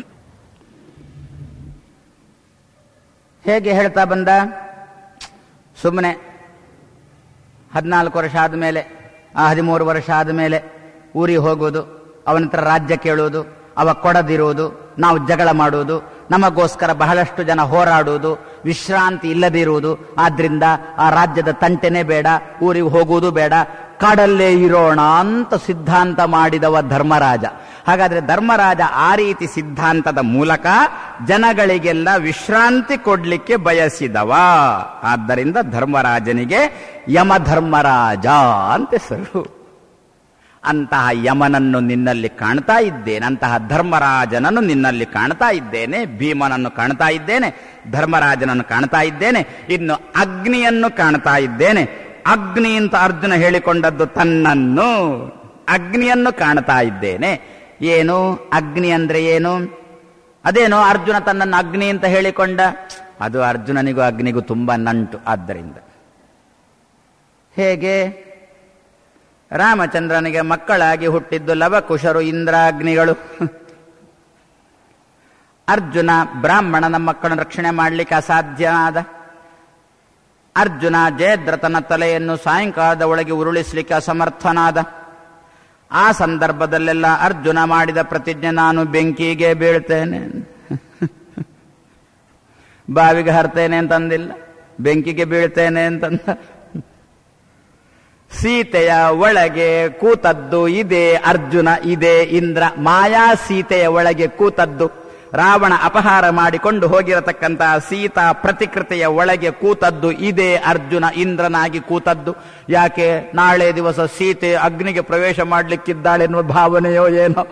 ಹೇಗೆ ಹೇಳ್ತಾ ಬಂದ ಸುಮ್ಮನೆ ಹದಿನಾಲ್ಕು ವರ್ಷ ಆದಮೇಲೆ ಆ ಹದಿಮೂರು ವರ್ಷ ಆದಮೇಲೆ ಊರಿಗೆ ಹೋಗೋದು ಅವನ ಹತ್ರ ರಾಜ್ಯ ಕೇಳುವುದು ಅವ ಕೊಡದಿರುವುದು ನಾವು ಜಗಳ ಮಾಡುವುದು ನಮಗೋಸ್ಕರ ಬಹಳಷ್ಟು ಜನ ಹೋರಾಡುವುದು ವಿಶ್ರಾಂತಿ ಇಲ್ಲದಿರುವುದು ಆದ್ರಿಂದ ಆ ರಾಜ್ಯದ ತಂಟೆನೇ ಬೇಡ ಊರಿಗೆ ಹೋಗುವುದು ಬೇಡ ಕಾಡಲ್ಲೇ ಇರೋಣ ಅಂತ ಸಿದ್ಧಾಂತ ಮಾಡಿದವ ಧರ್ಮರಾಜ ಹಾಗಾದ್ರೆ ಧರ್ಮರಾಜ ಆ ರೀತಿ ಸಿದ್ಧಾಂತದ ಮೂಲಕ ಜನಗಳಿಗೆಲ್ಲ ವಿಶ್ರಾಂತಿ ಕೊಡ್ಲಿಕ್ಕೆ ಬಯಸಿದವ ಆದ್ದರಿಂದ ಧರ್ಮರಾಜನಿಗೆ ಯಮಧರ್ಮರಾಜ ಅಂತ ಹೆಸರು ಅಂತಹ ಯಮನನ್ನು ನಿನ್ನಲ್ಲಿ ಕಾಣ್ತಾ ಇದ್ದೇನೆ ಅಂತಹ ಧರ್ಮರಾಜನನ್ನು ನಿನ್ನಲ್ಲಿ ಕಾಣ್ತಾ ಇದ್ದೇನೆ ಭೀಮನನ್ನು ಕಾಣ್ತಾ ಇದ್ದೇನೆ ಧರ್ಮರಾಜನನ್ನು ಕಾಣ್ತಾ ಇದ್ದೇನೆ ಇನ್ನು ಅಗ್ನಿಯನ್ನು ಕಾಣ್ತಾ ಇದ್ದೇನೆ ಅಗ್ನಿ ಅಂತ ಅರ್ಜುನ ಹೇಳಿಕೊಂಡದ್ದು ತನ್ನನ್ನು ಅಗ್ನಿಯನ್ನು ಕಾಣ್ತಾ ಇದ್ದೇನೆ ಏನು ಅಗ್ನಿ ಅಂದ್ರೆ ಏನು ಅದೇನೋ ಅರ್ಜುನ ತನ್ನನ್ನು ಅಗ್ನಿ ಅಂತ ಹೇಳಿಕೊಂಡ ಅದು ಅರ್ಜುನನಿಗೂ ಅಗ್ನಿಗೂ ತುಂಬಾ ನಂಟು ಆದ್ದರಿಂದ ಹೇಗೆ ರಾಮಚಂದ್ರನಿಗೆ ಮಕ್ಕಳಾಗಿ ಹುಟ್ಟಿದ್ದು ಲವಕುಶರು ಇಂದ್ರಾಗ್ನಿಗಳು ಅರ್ಜುನ ಬ್ರಾಹ್ಮಣನ ಮಕ್ಕಳನ್ನು ರಕ್ಷಣೆ ಮಾಡಲಿಕ್ಕೆ ಅಸಾಧ್ಯನಾದ ಅರ್ಜುನ ಜಯದ್ರಥನ ತಲೆಯನ್ನು ಸಾಯಂಕಾಲದ ಒಳಗೆ ಉರುಳಿಸಲಿಕ್ಕೆ ಅಸಮರ್ಥನಾದ ಆ ಸಂದರ್ಭದಲ್ಲೆಲ್ಲ ಅರ್ಜುನ ಮಾಡಿದ ಪ್ರತಿಜ್ಞೆ ನಾನು ಬೆಂಕಿಗೆ ಬೀಳ್ತೇನೆ ಬಾವಿಗೆ ಹರ್ತೇನೆ ಅಂತಂದಿಲ್ಲ ಬೆಂಕಿಗೆ ಬೀಳ್ತೇನೆ ಅಂತಂದ ಸೀತೆಯ ಒಳಗೆ ಕೂತದ್ದು ಇದೇ ಅರ್ಜುನ ಇದೇ ಇಂದ್ರ ಮಾಯಾ ಸೀತೆಯ ಒಳಗೆ ಕೂತದ್ದು ರಾವಣ ಅಪಹಾರ ಮಾಡಿಕೊಂಡು ಹೋಗಿರತಕ್ಕಂತಹ ಸೀತಾ ಪ್ರತಿಕೃತಿಯ ಒಳಗೆ ಕೂತದ್ದು ಇದೇ ಅರ್ಜುನ ಇಂದ್ರನಾಗಿ ಕೂತದ್ದು ಯಾಕೆ ನಾಳೆ ದಿವಸ ಸೀತೆ ಅಗ್ನಿಗೆ ಪ್ರವೇಶ ಮಾಡಲಿಕ್ಕಿದ್ದಾಳೆ ಎನ್ನುವ ಭಾವನೆಯೋ ಏನೋ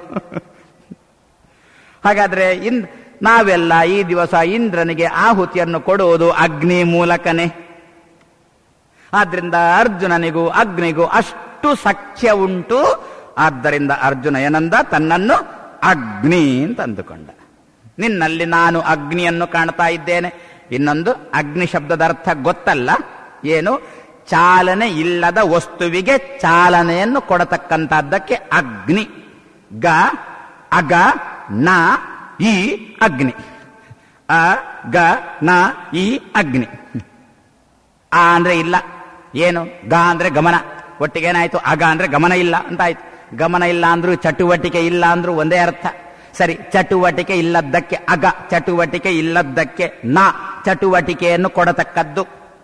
ಹಾಗಾದ್ರೆ ಇನ್ ನಾವೆಲ್ಲ ಈ ದಿವಸ ಇಂದ್ರನಿಗೆ ಆಹುತಿಯನ್ನು ಕೊಡುವುದು ಅಗ್ನಿ ಮೂಲಕನೇ ಆದ್ರಿಂದ ಅರ್ಜುನನಿಗೂ ಅಗ್ನಿಗೂ ಅಷ್ಟು ಸಖ್ಯ ಉಂಟು ಆದ್ದರಿಂದ ಅರ್ಜುನ ಏನಂದ ತನ್ನನ್ನು ಅಗ್ನಿ ಅಂತ ಅಂದುಕೊಂಡ ನಿನ್ನಲ್ಲಿ ನಾನು ಅಗ್ನಿಯನ್ನು ಕಾಣ್ತಾ ಇದ್ದೇನೆ ಇನ್ನೊಂದು ಅಗ್ನಿ ಶಬ್ದದ ಅರ್ಥ ಗೊತ್ತಲ್ಲ ಏನು ಚಾಲನೆ ಇಲ್ಲದ ವಸ್ತುವಿಗೆ ಚಾಲನೆಯನ್ನು ಕೊಡತಕ್ಕಂತಹದ್ದಕ್ಕೆ ಅಗ್ನಿ ಗ ಅಗ ನ ಈ ಅಗ್ನಿ ಅ ಗ ನ ಈ ಅಗ್ನಿ ಆ ಅಂದ್ರೆ ಇಲ್ಲ ಏನು ಗ ಅಂದ್ರೆ ಗಮನ ಒಟ್ಟಿಗೆ ಏನಾಯ್ತು ಅಗ ಅಂದ್ರೆ ಗಮನ ಇಲ್ಲ ಅಂತ ಆಯ್ತು ಗಮನ ಇಲ್ಲ ಅಂದ್ರೂ ಚಟುವಟಿಕೆ ಇಲ್ಲ ಅಂದ್ರೂ ಒಂದೇ ಅರ್ಥ ಸರಿ ಚಟುವಟಿಕೆ ಇಲ್ಲದ್ದಕ್ಕೆ ಅಗ ಚಟುವಟಿಕೆ ಇಲ್ಲದ್ದಕ್ಕೆ ನ ಚಟುವಟಿಕೆಯನ್ನು ಕೊಡತಕ್ಕದ್ದು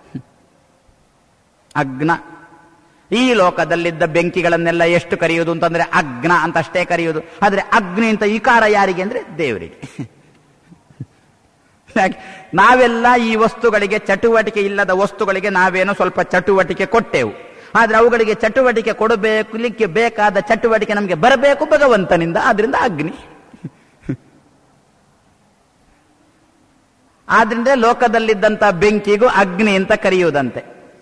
ಅಗ್ನ ಈ ಲೋಕದಲ್ಲಿದ್ದ ಬೆಂಕಿಗಳನ್ನೆಲ್ಲ ಎಷ್ಟು ಕರೆಯುವುದು ಅಂತಂದ್ರೆ ಅಗ್ನ ಅಂತ ಅಷ್ಟೇ ಕರೆಯುವುದು ಆದ್ರೆ ಅಗ್ನಿ ಅಂತ ಈಕಾರ ಯಾರಿಗೆ ಅಂದ್ರೆ ದೇವರಿಗೆ ಯಾಕೆ? ನಾವೆಲ್ಲ ಈ ವಸ್ತುಗಳಿಗೆ ಚಟುವಟಿಕೆ ಇಲ್ಲದ ವಸ್ತುಗಳಿಗೆ ನಾವೇನೋ ಸ್ವಲ್ಪ ಚಟುವಟಿಕೆ ಕೊಟ್ಟೆವು ಆದ್ರೆ ಅವುಗಳಿಗೆ ಚಟುವಟಿಕೆ ಕೊಡಬೇಕು ಬೇಕಾದ ಚಟುವಟಿಕೆ ನಮಗೆ ಬರಬೇಕು ಭಗವಂತನಿಂದ ಆದ್ರಿಂದ ಅಗ್ನಿ ಆದ್ರಿಂದ ಲೋಕದಲ್ಲಿದ್ದಂತ ಬೆಂಕಿಗೂ ಅಗ್ನಿ ಅಂತ ಕರೆಯುವುದಂತೆ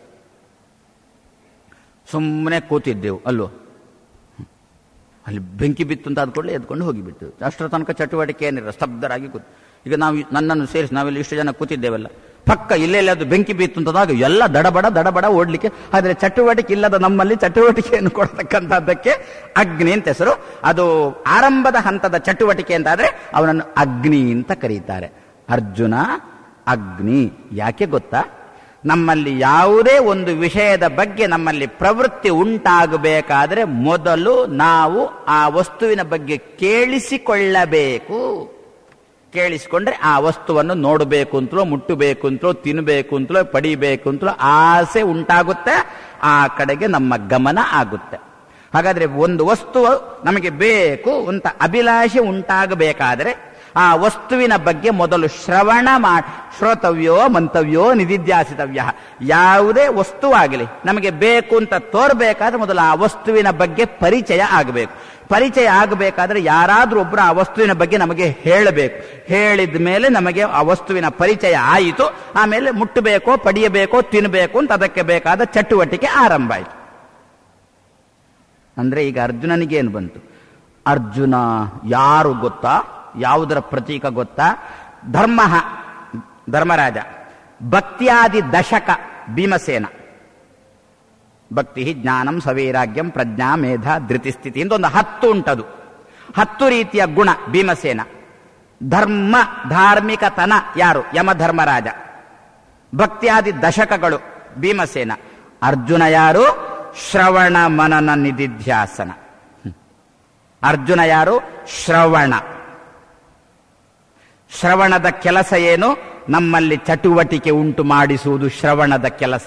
ಸುಮ್ಮನೆ ಕೂತಿದ್ದೆವು ಅಲ್ಲೋ ಅಲ್ಲಿ ಬೆಂಕಿ ಬಿತ್ತು ಅಂತ ಅಂದ್ಕೊಳ್ಳಿ ಎದ್ಕೊಂಡು ಹೋಗಿಬಿಟ್ಟು ಅಷ್ಟರ ತನಕ ಚಟುವಟಿಕೆ ಏನಿಲ್ಲ ಸ್ತಬ್ಧರಾಗಿ ಕೂತು ಈಗ ನಾವು ನನ್ನನ್ನು ಸೇರಿಸಿ ನಾವೆಲ್ಲ ಇಷ್ಟು ಜನ ಕೂತಿದ್ದೇವಲ್ಲ ಪಕ್ಕ ಇಲ್ಲೆಲ್ಲದು ಬೆಂಕಿ ಬೀತ್ತು ಅಂತದಾಗ ಎಲ್ಲ ದಡಬಡ ದಡಬಡ ಓಡ್ಲಿಕ್ಕೆ ಆದ್ರೆ ಚಟುವಟಿಕೆ ಇಲ್ಲದ ನಮ್ಮಲ್ಲಿ ಚಟುವಟಿಕೆಯನ್ನು ಕೊಡ್ತಕ್ಕಂಥದ್ದಕ್ಕೆ ಅಗ್ನಿ ಅಂತ ಹೆಸರು ಅದು ಆರಂಭದ ಹಂತದ ಚಟುವಟಿಕೆ ಅಂತ ಆದ್ರೆ ಅವನನ್ನು ಅಗ್ನಿ ಅಂತ ಕರೀತಾರೆ ಅರ್ಜುನ ಅಗ್ನಿ ಯಾಕೆ ಗೊತ್ತಾ ನಮ್ಮಲ್ಲಿ ಯಾವುದೇ ಒಂದು ವಿಷಯದ ಬಗ್ಗೆ ನಮ್ಮಲ್ಲಿ ಪ್ರವೃತ್ತಿ ಉಂಟಾಗಬೇಕಾದ್ರೆ ಮೊದಲು ನಾವು ಆ ವಸ್ತುವಿನ ಬಗ್ಗೆ ಕೇಳಿಸಿಕೊಳ್ಳಬೇಕು ಕೇಳಿಸಿಕೊಂಡ್ರೆ ಆ ವಸ್ತುವನ್ನು ನೋಡಬೇಕು ಅಂತಲೋ ಮುಟ್ಟಬೇಕು ಅಂತಲೋ ತಿನ್ನಬೇಕು ಅಂತಲೋ ಪಡಿಬೇಕು ಅಂತಲೋ ಆಸೆ ಉಂಟಾಗುತ್ತೆ ಆ ಕಡೆಗೆ ನಮ್ಮ ಗಮನ ಆಗುತ್ತೆ ಹಾಗಾದ್ರೆ ಒಂದು ವಸ್ತು ನಮಗೆ ಬೇಕು ಅಂತ ಅಭಿಲಾಷೆ ಉಂಟಾಗಬೇಕಾದ್ರೆ ಆ ವಸ್ತುವಿನ ಬಗ್ಗೆ ಮೊದಲು ಶ್ರವಣ ಮಾಡಿ ಶ್ರೋತವ್ಯೋ ಮಂತವ್ಯೋ ನಿಧಿಧ್ಯಾಸಿತವ್ಯ ಯಾವುದೇ ವಸ್ತುವಾಗಲಿ ನಮಗೆ ಬೇಕು ಅಂತ ತೋರ್ಬೇಕಾದ್ರೆ ಮೊದಲು ಆ ವಸ್ತುವಿನ ಬಗ್ಗೆ ಪರಿಚಯ ಆಗಬೇಕು ಪರಿಚಯ ಆಗಬೇಕಾದ್ರೆ ಯಾರಾದ್ರೂ ಒಬ್ಬರು ಆ ವಸ್ತುವಿನ ಬಗ್ಗೆ ನಮಗೆ ಹೇಳಬೇಕು ಹೇಳಿದ ಮೇಲೆ ನಮಗೆ ಆ ವಸ್ತುವಿನ ಪರಿಚಯ ಆಯಿತು ಆಮೇಲೆ ಮುಟ್ಟಬೇಕೋ ಪಡೆಯಬೇಕೋ ತಿನ್ನಬೇಕು ಅಂತ ಅದಕ್ಕೆ ಬೇಕಾದ ಚಟುವಟಿಕೆ ಆರಂಭ ಆಯಿತು ಅಂದ್ರೆ ಈಗ ಅರ್ಜುನನಿಗೆ ಏನು ಬಂತು ಅರ್ಜುನ ಯಾರು ಗೊತ್ತಾ ಯಾವುದರ ಪ್ರತೀಕ ಗೊತ್ತಾ ಧರ್ಮ ಧರ್ಮರಾಜ ಭಕ್ತಿಯಾದಿ ದಶಕ ಭೀಮಸೇನ ಭಕ್ತಿ ಜ್ಞಾನಂ ಸವೈರಾಗ್ಯಂ ಪ್ರಜ್ಞಾ ಮೇಧ ಧೃತಿಸ್ಥಿತಿ ಅಂತ ಒಂದು ಹತ್ತು ಉಂಟದು ಹತ್ತು ರೀತಿಯ ಗುಣ ಭೀಮಸೇನ ಧರ್ಮ ಧಾರ್ಮಿಕತನ ಯಾರು ಯಮಧರ್ಮರಾಜ ಭಕ್ತಿಯಾದಿ ದಶಕಗಳು ಭೀಮಸೇನ ಅರ್ಜುನ ಯಾರು ಶ್ರವಣ ಮನನ ನಿಧಿಧ್ಯಾಸನ ಅರ್ಜುನ ಯಾರು ಶ್ರವಣ ಶ್ರವಣದ ಕೆಲಸ ಏನು ನಮ್ಮಲ್ಲಿ ಚಟುವಟಿಕೆ ಉಂಟು ಮಾಡಿಸುವುದು ಶ್ರವಣದ ಕೆಲಸ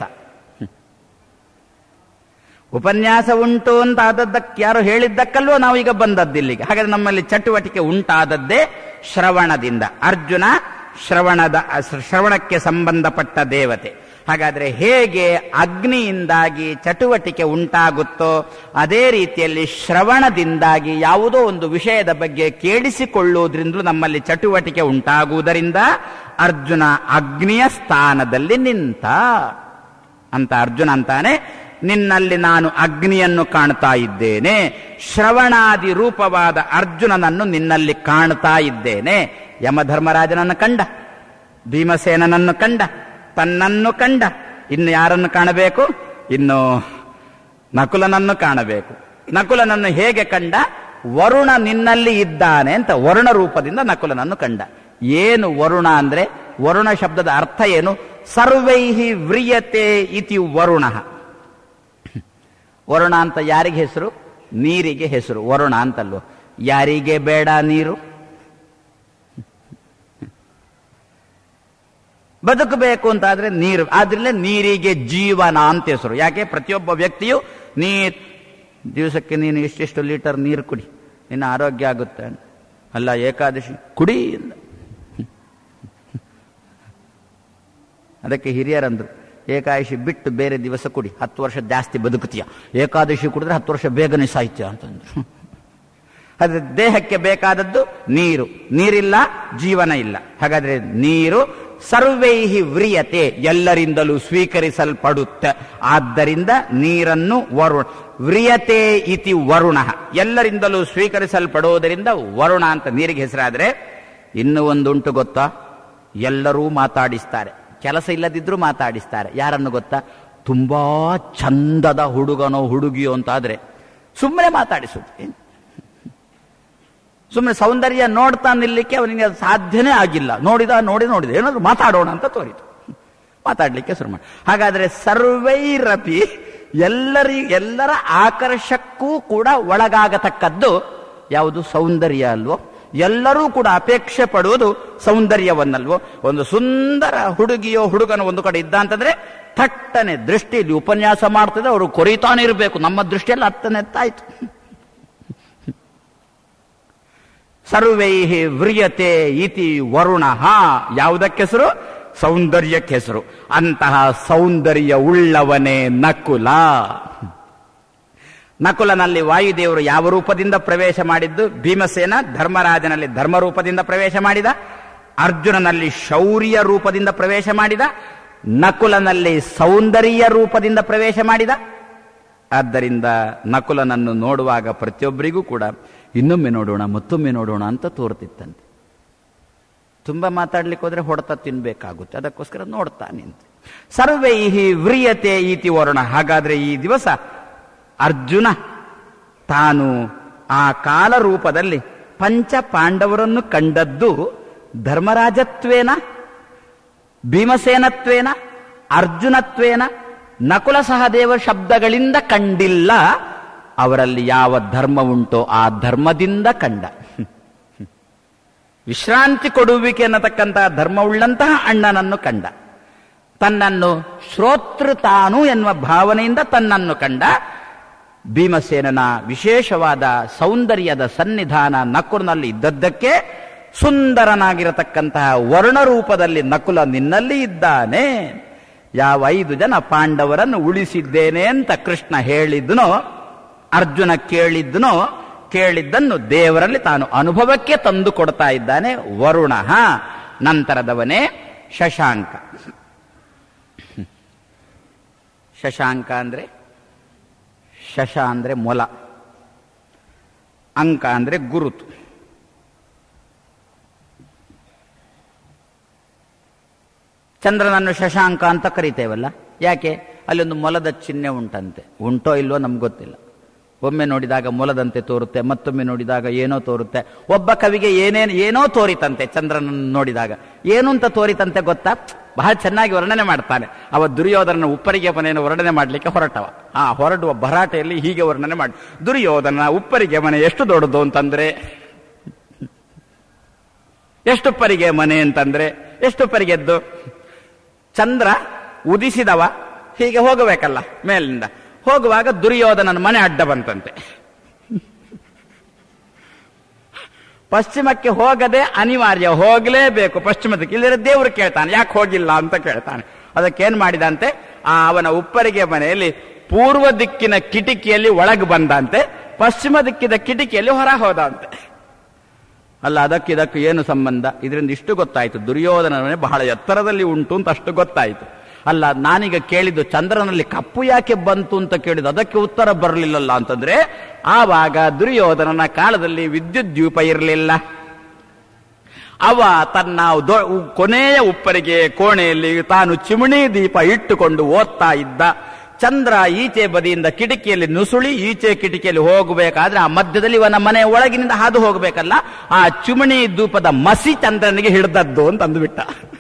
ಉಪನ್ಯಾಸ ಉಂಟು ಅಂತ ಆದದ್ದಕ್ಕೆ ಯಾರು ಹೇಳಿದ್ದಕ್ಕಲ್ವೋ ನಾವು ಈಗ ಬಂದದ್ದಿಲ್ಲಿಗೆ ಹಾಗಾದ್ರೆ ನಮ್ಮಲ್ಲಿ ಚಟುವಟಿಕೆ ಉಂಟಾದದ್ದೇ ಶ್ರವಣದಿಂದ ಅರ್ಜುನ ಶ್ರವಣದ ಶ್ರವಣಕ್ಕೆ ಸಂಬಂಧಪಟ್ಟ ದೇವತೆ ಹಾಗಾದ್ರೆ ಹೇಗೆ ಅಗ್ನಿಯಿಂದಾಗಿ ಚಟುವಟಿಕೆ ಉಂಟಾಗುತ್ತೋ ಅದೇ ರೀತಿಯಲ್ಲಿ ಶ್ರವಣದಿಂದಾಗಿ ಯಾವುದೋ ಒಂದು ವಿಷಯದ ಬಗ್ಗೆ ಕೇಳಿಸಿಕೊಳ್ಳುವುದರಿಂದಲೂ ನಮ್ಮಲ್ಲಿ ಚಟುವಟಿಕೆ ಉಂಟಾಗುವುದರಿಂದ ಅರ್ಜುನ ಅಗ್ನಿಯ ಸ್ಥಾನದಲ್ಲಿ ನಿಂತ ಅಂತ ಅರ್ಜುನ ಅಂತಾನೆ ನಿನ್ನಲ್ಲಿ ನಾನು ಅಗ್ನಿಯನ್ನು ಕಾಣ್ತಾ ಇದ್ದೇನೆ ಶ್ರವಣಾದಿ ರೂಪವಾದ ಅರ್ಜುನನನ್ನು ನಿನ್ನಲ್ಲಿ ಕಾಣ್ತಾ ಇದ್ದೇನೆ ಯಮಧರ್ಮರಾಜನನ್ನು ಕಂಡ ಭೀಮಸೇನನನ್ನು ಕಂಡ ತನ್ನನ್ನು ಕಂಡ ಇನ್ನು ಯಾರನ್ನು ಕಾಣಬೇಕು ಇನ್ನು ನಕುಲನನ್ನು ಕಾಣಬೇಕು ನಕುಲನನ್ನು ಹೇಗೆ ಕಂಡ ವರುಣ ನಿನ್ನಲ್ಲಿ ಇದ್ದಾನೆ ಅಂತ ವರುಣ ರೂಪದಿಂದ ನಕುಲನನ್ನು ಕಂಡ ಏನು ವರುಣ ಅಂದ್ರೆ ವರುಣ ಶಬ್ದದ ಅರ್ಥ ಏನು ಸರ್ವೈಹಿ ವ್ರಿಯತೆ ಇತಿ ವರುಣ ವರುಣ ಅಂತ ಯಾರಿಗೆ ಹೆಸರು ನೀರಿಗೆ ಹೆಸರು ವರುಣ ಅಂತಲ್ವ ಯಾರಿಗೆ ಬೇಡ ನೀರು ಬದುಕಬೇಕು ಅಂತಾದ್ರೆ ನೀರು ಆದ್ರಿಂದ ನೀರಿಗೆ ಜೀವನ ಅಂತ ಹೆಸರು ಯಾಕೆ ಪ್ರತಿಯೊಬ್ಬ ವ್ಯಕ್ತಿಯು ನೀರ್ ದಿವಸಕ್ಕೆ ನೀನು ಇಷ್ಟಿಷ್ಟು ಲೀಟರ್ ನೀರು ಕುಡಿ ನಿನ್ನ ಆರೋಗ್ಯ ಆಗುತ್ತೆ ಅಲ್ಲ ಏಕಾದಶಿ ಕುಡಿ ಅಂದ ಅದಕ್ಕೆ ಹಿರಿಯರಂದ್ರು ಏಕಾದಶಿ ಬಿಟ್ಟು ಬೇರೆ ದಿವಸ ಕುಡಿ ಹತ್ತು ವರ್ಷ ಜಾಸ್ತಿ ಬದುಕುತ್ತೀಯ ಏಕಾದಶಿ ಕುಡಿದ್ರೆ ಹತ್ತು ವರ್ಷ ಬೇಗನೆ ಸಾಹಿತ್ಯ ಅಂತಂದ್ರು ಅದ್ರ ದೇಹಕ್ಕೆ ಬೇಕಾದದ್ದು ನೀರು ನೀರಿಲ್ಲ ಜೀವನ ಇಲ್ಲ ಹಾಗಾದ್ರೆ ನೀರು ಸರ್ವೈಹಿ ವ್ರಿಯತೆ ಎಲ್ಲರಿಂದಲೂ ಸ್ವೀಕರಿಸಲ್ಪಡುತ್ತೆ ಆದ್ದರಿಂದ ನೀರನ್ನು ವರುಣ ವ್ರಿಯತೆ ಇತಿ ವರುಣ ಎಲ್ಲರಿಂದಲೂ ಸ್ವೀಕರಿಸಲ್ಪಡುವುದರಿಂದ ವರುಣ ಅಂತ ನೀರಿಗೆ ಹೆಸರಾದ್ರೆ ಇನ್ನು ಒಂದುಂಟು ಗೊತ್ತಾ ಎಲ್ಲರೂ ಮಾತಾಡಿಸ್ತಾರೆ ಕೆಲಸ ಇಲ್ಲದಿದ್ರೂ ಮಾತಾಡಿಸ್ತಾರೆ ಯಾರನ್ನು ಗೊತ್ತಾ ತುಂಬಾ ಚಂದದ ಹುಡುಗನೋ ಹುಡುಗಿಯೋ ಅಂತಾದ್ರೆ ಸುಮ್ಮನೆ ಮಾತಾಡಿಸುತ್ತೆ ಸುಮ್ಮನೆ ಸೌಂದರ್ಯ ನೋಡ್ತಾ ನಿಲ್ಲಕ್ಕೆ ಅವನಿಗೆ ಅದು ಸಾಧ್ಯನೇ ಆಗಿಲ್ಲ ನೋಡಿದ ನೋಡಿ ನೋಡಿದ ಏನಾದ್ರು ಮಾತಾಡೋಣ ಅಂತ ತೋರಿತು ಮಾತಾಡ್ಲಿಕ್ಕೆ ಶುರು ಮಾಡಿ ಹಾಗಾದ್ರೆ ಸರ್ವೈರಪಿ ಎಲ್ಲರಿ ಎಲ್ಲರ ಆಕರ್ಷಕ್ಕೂ ಕೂಡ ಒಳಗಾಗತಕ್ಕದ್ದು ಯಾವುದು ಸೌಂದರ್ಯ ಅಲ್ವೋ ಎಲ್ಲರೂ ಕೂಡ ಅಪೇಕ್ಷೆ ಪಡುವುದು ಸೌಂದರ್ಯವನ್ನಲ್ವೋ ಒಂದು ಸುಂದರ ಹುಡುಗಿಯೋ ಹುಡುಗನ ಒಂದು ಕಡೆ ಇದ್ದ ಅಂತಂದ್ರೆ ಥಟ್ಟನೆ ದೃಷ್ಟಿಯಲ್ಲಿ ಉಪನ್ಯಾಸ ಮಾಡ್ತಿದ್ರೆ ಅವರು ಕೊರಿತಾನೆ ಇರಬೇಕು ನಮ್ಮ ದೃಷ್ಟಿಯಲ್ಲಿ ಹತ್ತನೇ ಎತ್ತಾಯ್ತು ಸರ್ವೈಹಿ ವ್ರಿಯತೆ ಇತಿ ವರುಣ ಯಾವುದಕ್ಕೆ ಹೆಸರು ಸೌಂದರ್ಯಕ್ಕೆ ಹೆಸರು ಅಂತಹ ಸೌಂದರ್ಯ ಉಳ್ಳವನೇ ನಕುಲ ನಕುಲನಲ್ಲಿ ವಾಯುದೇವರು ಯಾವ ರೂಪದಿಂದ ಪ್ರವೇಶ ಮಾಡಿದ್ದು ಭೀಮಸೇನ ಧರ್ಮರಾಜನಲ್ಲಿ ಧರ್ಮ ರೂಪದಿಂದ ಪ್ರವೇಶ ಮಾಡಿದ ಅರ್ಜುನನಲ್ಲಿ ಶೌರ್ಯ ರೂಪದಿಂದ ಪ್ರವೇಶ ಮಾಡಿದ ನಕುಲನಲ್ಲಿ ಸೌಂದರ್ಯ ರೂಪದಿಂದ ಪ್ರವೇಶ ಮಾಡಿದ ಆದ್ದರಿಂದ ನಕುಲನನ್ನು ನೋಡುವಾಗ ಪ್ರತಿಯೊಬ್ಬರಿಗೂ ಕೂಡ ಇನ್ನೊಮ್ಮೆ ನೋಡೋಣ ಮತ್ತೊಮ್ಮೆ ನೋಡೋಣ ಅಂತ ತೋರ್ತಿತ್ತಂತೆ ತುಂಬ ಮಾತಾಡ್ಲಿಕ್ಕೆ ಹೋದ್ರೆ ಹೊಡೆತ ತಿನ್ಬೇಕಾಗುತ್ತೆ ಅದಕ್ಕೋಸ್ಕರ ನೋಡ್ತಾ ನಿಂತು ಸರ್ವೈಹಿ ವ್ರಿಯತೆ ಇತಿ ವರುಣ ಹಾಗಾದ್ರೆ ಈ ದಿವಸ ಅರ್ಜುನ ತಾನು ಆ ಕಾಲ ರೂಪದಲ್ಲಿ ಪಂಚ ಪಾಂಡವರನ್ನು ಕಂಡದ್ದು ಧರ್ಮರಾಜತ್ವೇನ ಭೀಮಸೇನತ್ವೇನ ಅರ್ಜುನತ್ವೇನ ನಕುಲ ಸಹದೇವ ಶಬ್ದಗಳಿಂದ ಕಂಡಿಲ್ಲ ಅವರಲ್ಲಿ ಯಾವ ಧರ್ಮ ಉಂಟೋ ಆ ಧರ್ಮದಿಂದ ಕಂಡ ವಿಶ್ರಾಂತಿ ಕೊಡುವಿಕೆ ಅನ್ನತಕ್ಕಂತಹ ಧರ್ಮವುಳ್ಳಂತಹ ಅಣ್ಣನನ್ನು ಕಂಡ ತನ್ನನ್ನು ಶ್ರೋತೃ ತಾನು ಎನ್ನುವ ಭಾವನೆಯಿಂದ ತನ್ನನ್ನು ಕಂಡ ಭೀಮಸೇನನ ವಿಶೇಷವಾದ ಸೌಂದರ್ಯದ ಸನ್ನಿಧಾನ ನಕುಲ್ನಲ್ಲಿ ಇದ್ದದ್ದಕ್ಕೆ ಸುಂದರನಾಗಿರತಕ್ಕಂತಹ ವರ್ಣ ರೂಪದಲ್ಲಿ ನಕುಲ ನಿನ್ನಲ್ಲಿ ಇದ್ದಾನೆ ಯಾವ ಐದು ಜನ ಪಾಂಡವರನ್ನು ಉಳಿಸಿದ್ದೇನೆ ಅಂತ ಕೃಷ್ಣ ಹೇಳಿದ್ನೋ ಅರ್ಜುನ ಕೇಳಿದ್ನೋ ಕೇಳಿದ್ದನ್ನು ದೇವರಲ್ಲಿ ತಾನು ಅನುಭವಕ್ಕೆ ತಂದು ಕೊಡ್ತಾ ಇದ್ದಾನೆ ವರುಣ ನಂತರದವನೇ ಶಶಾಂಕ ಶಶಾಂಕ ಅಂದ್ರೆ ಶಶ ಅಂದ್ರೆ ಮೊಲ ಅಂಕ ಅಂದ್ರೆ ಗುರುತು ಚಂದ್ರನನ್ನು ಶಶಾಂಕ ಅಂತ ಕರಿತೇವಲ್ಲ ಯಾಕೆ ಅಲ್ಲೊಂದು ಮೊಲದ ಚಿಹ್ನೆ ಉಂಟಂತೆ ಉಂಟೋ ಇಲ್ವೋ ನಮ್ಗೆ ಗೊತ್ತಿಲ್ಲ ಒಮ್ಮೆ ನೋಡಿದಾಗ ಮೊಲದಂತೆ ತೋರುತ್ತೆ ಮತ್ತೊಮ್ಮೆ ನೋಡಿದಾಗ ಏನೋ ತೋರುತ್ತೆ ಒಬ್ಬ ಕವಿಗೆ ಏನೇನು ಏನೋ ತೋರಿತಂತೆ ಚಂದ್ರನನ್ನು ನೋಡಿದಾಗ ಏನು ಅಂತ ತೋರಿತಂತೆ ಗೊತ್ತಾ ಬಹಳ ಚೆನ್ನಾಗಿ ವರ್ಣನೆ ಮಾಡ್ತಾನೆ ಅವ ದುರ್ಯೋಧನ ಉಪ್ಪರಿಗೆ ಮನೆಯನ್ನು ವರ್ಣನೆ ಮಾಡಲಿಕ್ಕೆ ಹೊರಟವ ಆ ಹೊರಡುವ ಭರಾಟೆಯಲ್ಲಿ ಹೀಗೆ ವರ್ಣನೆ ಮಾಡಿ ದುರ್ಯೋಧನ ಉಪ್ಪರಿಗೆ ಮನೆ ಎಷ್ಟು ದೊಡ್ಡದು ಅಂತಂದ್ರೆ ಎಷ್ಟು ಪರಿಗೆ ಮನೆ ಅಂತಂದ್ರೆ ಎಷ್ಟು ಪರಿಗೆದ್ದು ಚಂದ್ರ ಉದಿಸಿದವ ಹೀಗೆ ಹೋಗಬೇಕಲ್ಲ ಮೇಲಿಂದ ಹೋಗುವಾಗ ದುರ್ಯೋಧನನ ಮನೆ ಅಡ್ಡ ಬಂತಂತೆ ಪಶ್ಚಿಮಕ್ಕೆ ಹೋಗದೆ ಅನಿವಾರ್ಯ ಹೋಗಲೇಬೇಕು ಪಶ್ಚಿಮದಕ್ಕೆ ಇಲ್ಲದ್ರೆ ದೇವರು ಕೇಳ್ತಾನೆ ಯಾಕೆ ಹೋಗಿಲ್ಲ ಅಂತ ಕೇಳ್ತಾನೆ ಅದಕ್ಕೇನ್ ಮಾಡಿದಂತೆ ಆ ಅವನ ಉಪ್ಪರಿಗೆ ಮನೆಯಲ್ಲಿ ಪೂರ್ವ ದಿಕ್ಕಿನ ಕಿಟಕಿಯಲ್ಲಿ ಒಳಗೆ ಬಂದಂತೆ ಪಶ್ಚಿಮ ದಿಕ್ಕಿದ ಕಿಟಕಿಯಲ್ಲಿ ಹೊರ ಹೋದಂತೆ ಅಲ್ಲ ಅದಕ್ಕೆ ಇದಕ್ಕೆ ಏನು ಸಂಬಂಧ ಇದರಿಂದ ಇಷ್ಟು ಗೊತ್ತಾಯಿತು ದುರ್ಯೋಧನ ಮನೆ ಬಹಳ ಎತ್ತರದಲ್ಲಿ ಉಂಟು ಅಂತ ಅಷ್ಟು ಗೊತ್ತಾಯಿತು ಅಲ್ಲ ನಾನೀಗ ಕೇಳಿದ್ದು ಚಂದ್ರನಲ್ಲಿ ಕಪ್ಪು ಯಾಕೆ ಬಂತು ಅಂತ ಕೇಳಿದ್ದು ಅದಕ್ಕೆ ಉತ್ತರ ಬರಲಿಲ್ಲಲ್ಲ ಅಂತಂದ್ರೆ ಆವಾಗ ದುರ್ಯೋಧನನ ಕಾಲದಲ್ಲಿ ವಿದ್ಯುತ್ ದೀಪ ಇರಲಿಲ್ಲ ಅವ ತನ್ನ ದೊ- ಕೊನೆಯ ಉಪ್ಪರಿಗೆ ಕೋಣೆಯಲ್ಲಿ ತಾನು ಚಿಮಣಿ ದೀಪ ಇಟ್ಟುಕೊಂಡು ಓದ್ತಾ ಇದ್ದ ಚಂದ್ರ ಈಚೆ ಬದಿಯಿಂದ ಕಿಟಕಿಯಲ್ಲಿ ನುಸುಳಿ ಈಚೆ ಕಿಟಕಿಯಲ್ಲಿ ಹೋಗಬೇಕಾದ್ರೆ ಆ ಮಧ್ಯದಲ್ಲಿ ಇವನ ಮನೆ ಒಳಗಿನಿಂದ ಹಾದು ಹೋಗಬೇಕಲ್ಲ ಆ ಚಿಮಣಿ ಧೂಪದ ಮಸಿ ಚಂದ್ರನಿಗೆ ಹಿಡ್ದದ್ದು ಅಂತ ಅಂದುಬಿಟ್ಟ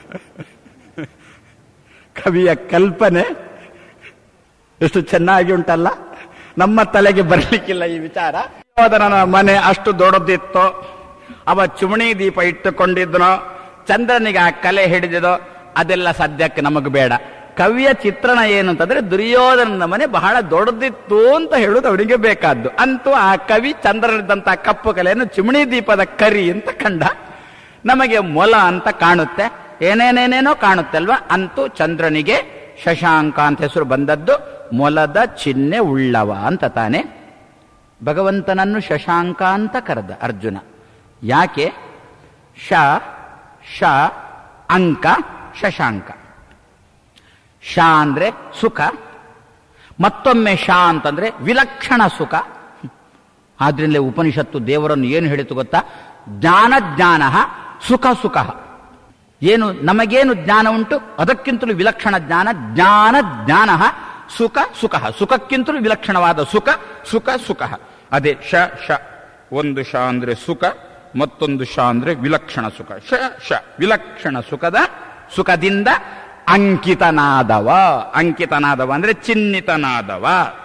ಕವಿಯ ಕಲ್ಪನೆ ಎಷ್ಟು ಚೆನ್ನಾಗಿ ಉಂಟಲ್ಲ ನಮ್ಮ ತಲೆಗೆ ಬರಲಿಕ್ಕಿಲ್ಲ ಈ ವಿಚಾರ ಯೋಧನನ ಮನೆ ಅಷ್ಟು ದೊಡ್ಡದಿತ್ತು ಅವ ಚುಮಣಿ ದೀಪ ಇಟ್ಟುಕೊಂಡಿದ್ನೋ ಚಂದ್ರನಿಗೆ ಆ ಕಲೆ ಹಿಡಿದಿದೋ ಅದೆಲ್ಲ ಸದ್ಯಕ್ಕೆ ನಮಗೆ ಬೇಡ ಕವಿಯ ಚಿತ್ರಣ ಏನು ಅಂತಂದ್ರೆ ದುರ್ಯೋಧನನ ಮನೆ ಬಹಳ ದೊಡ್ಡದಿತ್ತು ಅಂತ ಹೇಳುದು ಅವನಿಗೆ ಬೇಕಾದ್ದು ಅಂತೂ ಆ ಕವಿ ಚಂದ್ರನಿದ್ದಂತ ಕಪ್ಪು ಕಲೆಯನ್ನು ಚಿಮಣಿ ದೀಪದ ಕರಿ ಅಂತ ಕಂಡ ನಮಗೆ ಮೊಲ ಅಂತ ಕಾಣುತ್ತೆ ಏನೇನೇನೇನೋ ಕಾಣುತ್ತೆ ಅಲ್ವಾ ಅಂತೂ ಚಂದ್ರನಿಗೆ ಶಶಾಂಕ ಅಂತ ಹೆಸರು ಬಂದದ್ದು ಮೊಲದ ಚಿಹ್ನೆ ಉಳ್ಳವ ಅಂತ ತಾನೆ ಭಗವಂತನನ್ನು ಶಶಾಂಕ ಅಂತ ಕರೆದ ಅರ್ಜುನ ಯಾಕೆ ಶ ಶ ಅಂಕ ಶಶಾಂಕ ಶ ಅಂದ್ರೆ ಸುಖ ಮತ್ತೊಮ್ಮೆ ಶ ಅಂತಂದ್ರೆ ವಿಲಕ್ಷಣ ಸುಖ ಆದ್ರಿಂದಲೇ ಉಪನಿಷತ್ತು ದೇವರನ್ನು ಏನು ಹೇಳಿತು ಗೊತ್ತಾ ಜ್ಞಾನ ಜ್ಞಾನ ಸುಖ ಸುಖ ಏನು ನಮಗೇನು ಜ್ಞಾನ ಉಂಟು ಅದಕ್ಕಿಂತಲೂ ವಿಲಕ್ಷಣ ಜ್ಞಾನ ಜ್ಞಾನ ಜ್ಞಾನ ಸುಖ ಸುಖ ಸುಖಕ್ಕಿಂತಲೂ ವಿಲಕ್ಷಣವಾದ ಸುಖ ಸುಖ ಸುಖ ಅದೇ ಶ ಶ ಒಂದು ಶ ಅಂದ್ರೆ ಸುಖ ಮತ್ತೊಂದು ಶ ಅಂದ್ರೆ ವಿಲಕ್ಷಣ ಸುಖ ಶ ಶ ವಿಲಕ್ಷಣ ಸುಖದ ಸುಖದಿಂದ ಅಂಕಿತನಾದವ ಅಂಕಿತನಾದವ ಅಂದ್ರೆ ಚಿಹ್ನಿತನಾದವ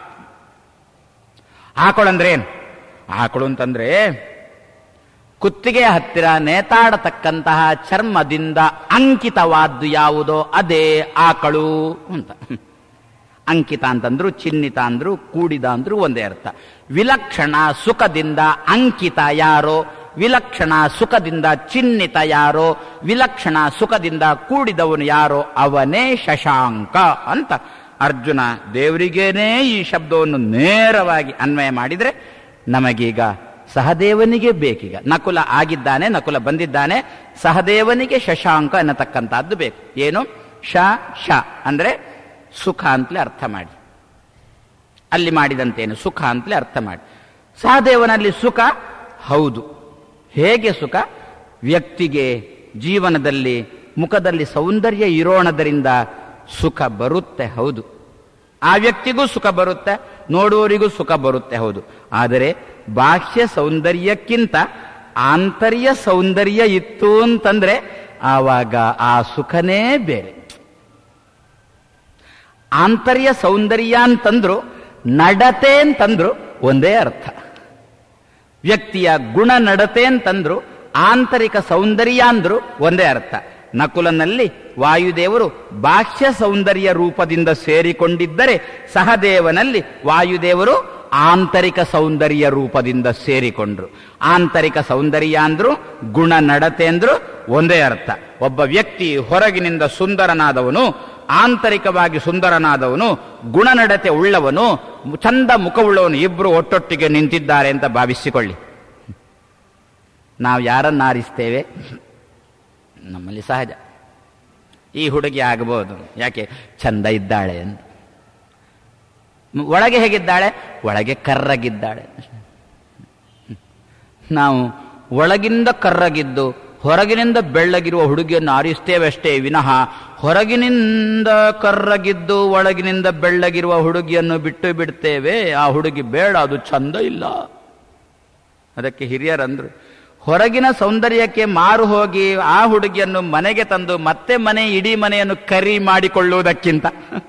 ಆಕಳಂದ್ರೆ ಏನು ಆಕಳು ಅಂತಂದ್ರೆ ಕುತ್ತಿಗೆ ಹತ್ತಿರ ನೇತಾಡತಕ್ಕಂತಹ ಚರ್ಮದಿಂದ ಅಂಕಿತವಾದ್ದು ಯಾವುದೋ ಅದೇ ಆಕಳು ಅಂತ ಅಂಕಿತ ಅಂತಂದ್ರು ಚಿಹ್ನಿತ ಅಂದ್ರು ಕೂಡಿದ ಅಂದ್ರು ಒಂದೇ ಅರ್ಥ ವಿಲಕ್ಷಣ ಸುಖದಿಂದ ಅಂಕಿತ ಯಾರೋ ವಿಲಕ್ಷಣ ಸುಖದಿಂದ ಚಿಹ್ನಿತ ಯಾರೋ ವಿಲಕ್ಷಣ ಸುಖದಿಂದ ಕೂಡಿದವನು ಯಾರೋ ಅವನೇ ಶಶಾಂಕ ಅಂತ ಅರ್ಜುನ ದೇವರಿಗೇನೇ ಈ ಶಬ್ದವನ್ನು ನೇರವಾಗಿ ಅನ್ವಯ ಮಾಡಿದ್ರೆ ನಮಗೀಗ ಸಹದೇವನಿಗೆ ಬೇಕೀಗ ನಕುಲ ಆಗಿದ್ದಾನೆ ನಕುಲ ಬಂದಿದ್ದಾನೆ ಸಹದೇವನಿಗೆ ಶಶಾಂಕ ಅನ್ನತಕ್ಕಂಥದ್ದು ಬೇಕು ಏನು ಶ ಶ ಅಂದ್ರೆ ಸುಖ ಅಂತಲೇ ಅರ್ಥ ಮಾಡಿ ಅಲ್ಲಿ ಮಾಡಿದಂತೇನು ಸುಖ ಅಂತಲೇ ಅರ್ಥ ಮಾಡಿ ಸಹದೇವನಲ್ಲಿ ಸುಖ ಹೌದು ಹೇಗೆ ಸುಖ ವ್ಯಕ್ತಿಗೆ ಜೀವನದಲ್ಲಿ ಮುಖದಲ್ಲಿ ಸೌಂದರ್ಯ ಇರೋಣದರಿಂದ ಸುಖ ಬರುತ್ತೆ ಹೌದು ಆ ವ್ಯಕ್ತಿಗೂ ಸುಖ ಬರುತ್ತೆ ನೋಡುವವರಿಗೂ ಸುಖ ಬರುತ್ತೆ ಹೌದು ಆದರೆ ಬಾಹ್ಯ ಸೌಂದರ್ಯಕ್ಕಿಂತ ಆಂತರ್ಯ ಸೌಂದರ್ಯ ಇತ್ತು ಅಂತಂದ್ರೆ ಆವಾಗ ಆ ಸುಖನೇ ಬೇರೆ ಆಂತರ್ಯ ಸೌಂದರ್ಯ ಅಂತಂದ್ರು ನಡತೆ ಅಂತಂದ್ರು ಒಂದೇ ಅರ್ಥ ವ್ಯಕ್ತಿಯ ಗುಣ ನಡತೆ ಅಂತಂದ್ರು ಆಂತರಿಕ ಸೌಂದರ್ಯ ಅಂದ್ರು ಒಂದೇ ಅರ್ಥ ನಕುಲನಲ್ಲಿ ವಾಯುದೇವರು ಬಾಹ್ಯ ಸೌಂದರ್ಯ ರೂಪದಿಂದ ಸೇರಿಕೊಂಡಿದ್ದರೆ ಸಹದೇವನಲ್ಲಿ ವಾಯುದೇವರು ಆಂತರಿಕ ಸೌಂದರ್ಯ ರೂಪದಿಂದ ಸೇರಿಕೊಂಡ್ರು ಆಂತರಿಕ ಸೌಂದರ್ಯ ಅಂದ್ರು ಗುಣ ನಡತೆ ಅಂದ್ರು ಒಂದೇ ಅರ್ಥ ಒಬ್ಬ ವ್ಯಕ್ತಿ ಹೊರಗಿನಿಂದ ಸುಂದರನಾದವನು ಆಂತರಿಕವಾಗಿ ಸುಂದರನಾದವನು ಗುಣನಡತೆ ಉಳ್ಳವನು ಚಂದ ಮುಖವುಳ್ಳವನು ಇಬ್ರು ಒಟ್ಟೊಟ್ಟಿಗೆ ನಿಂತಿದ್ದಾರೆ ಅಂತ ಭಾವಿಸಿಕೊಳ್ಳಿ ನಾವು ಯಾರನ್ನ ಆರಿಸ್ತೇವೆ ನಮ್ಮಲ್ಲಿ ಸಹಜ ಈ ಹುಡುಗಿ ಆಗಬಹುದು ಯಾಕೆ ಚಂದ ಇದ್ದಾಳೆ ಅಂತ ಒಳಗೆ ಹೇಗಿದ್ದಾಳೆ ಒಳಗೆ ಕರ್ರಗಿದ್ದಾಳೆ ನಾವು ಒಳಗಿಂದ ಕರ್ರಗಿದ್ದು ಹೊರಗಿನಿಂದ ಬೆಳ್ಳಗಿರುವ ಹುಡುಗಿಯನ್ನು ಆರಿಸ್ತೇವೆ ಅಷ್ಟೇ ವಿನಃ ಹೊರಗಿನಿಂದ ಕರ್ರಗಿದ್ದು ಒಳಗಿನಿಂದ ಬೆಳ್ಳಗಿರುವ ಹುಡುಗಿಯನ್ನು ಬಿಟ್ಟು ಬಿಡ್ತೇವೆ ಆ ಹುಡುಗಿ ಬೇಡ ಅದು ಚಂದ ಇಲ್ಲ ಅದಕ್ಕೆ ಹಿರಿಯರಂದ್ರು ಹೊರಗಿನ ಸೌಂದರ್ಯಕ್ಕೆ ಮಾರು ಹೋಗಿ ಆ ಹುಡುಗಿಯನ್ನು ಮನೆಗೆ ತಂದು ಮತ್ತೆ ಮನೆ ಇಡೀ ಮನೆಯನ್ನು ಕರಿ ಮಾಡಿಕೊಳ್ಳುವುದಕ್ಕಿಂತ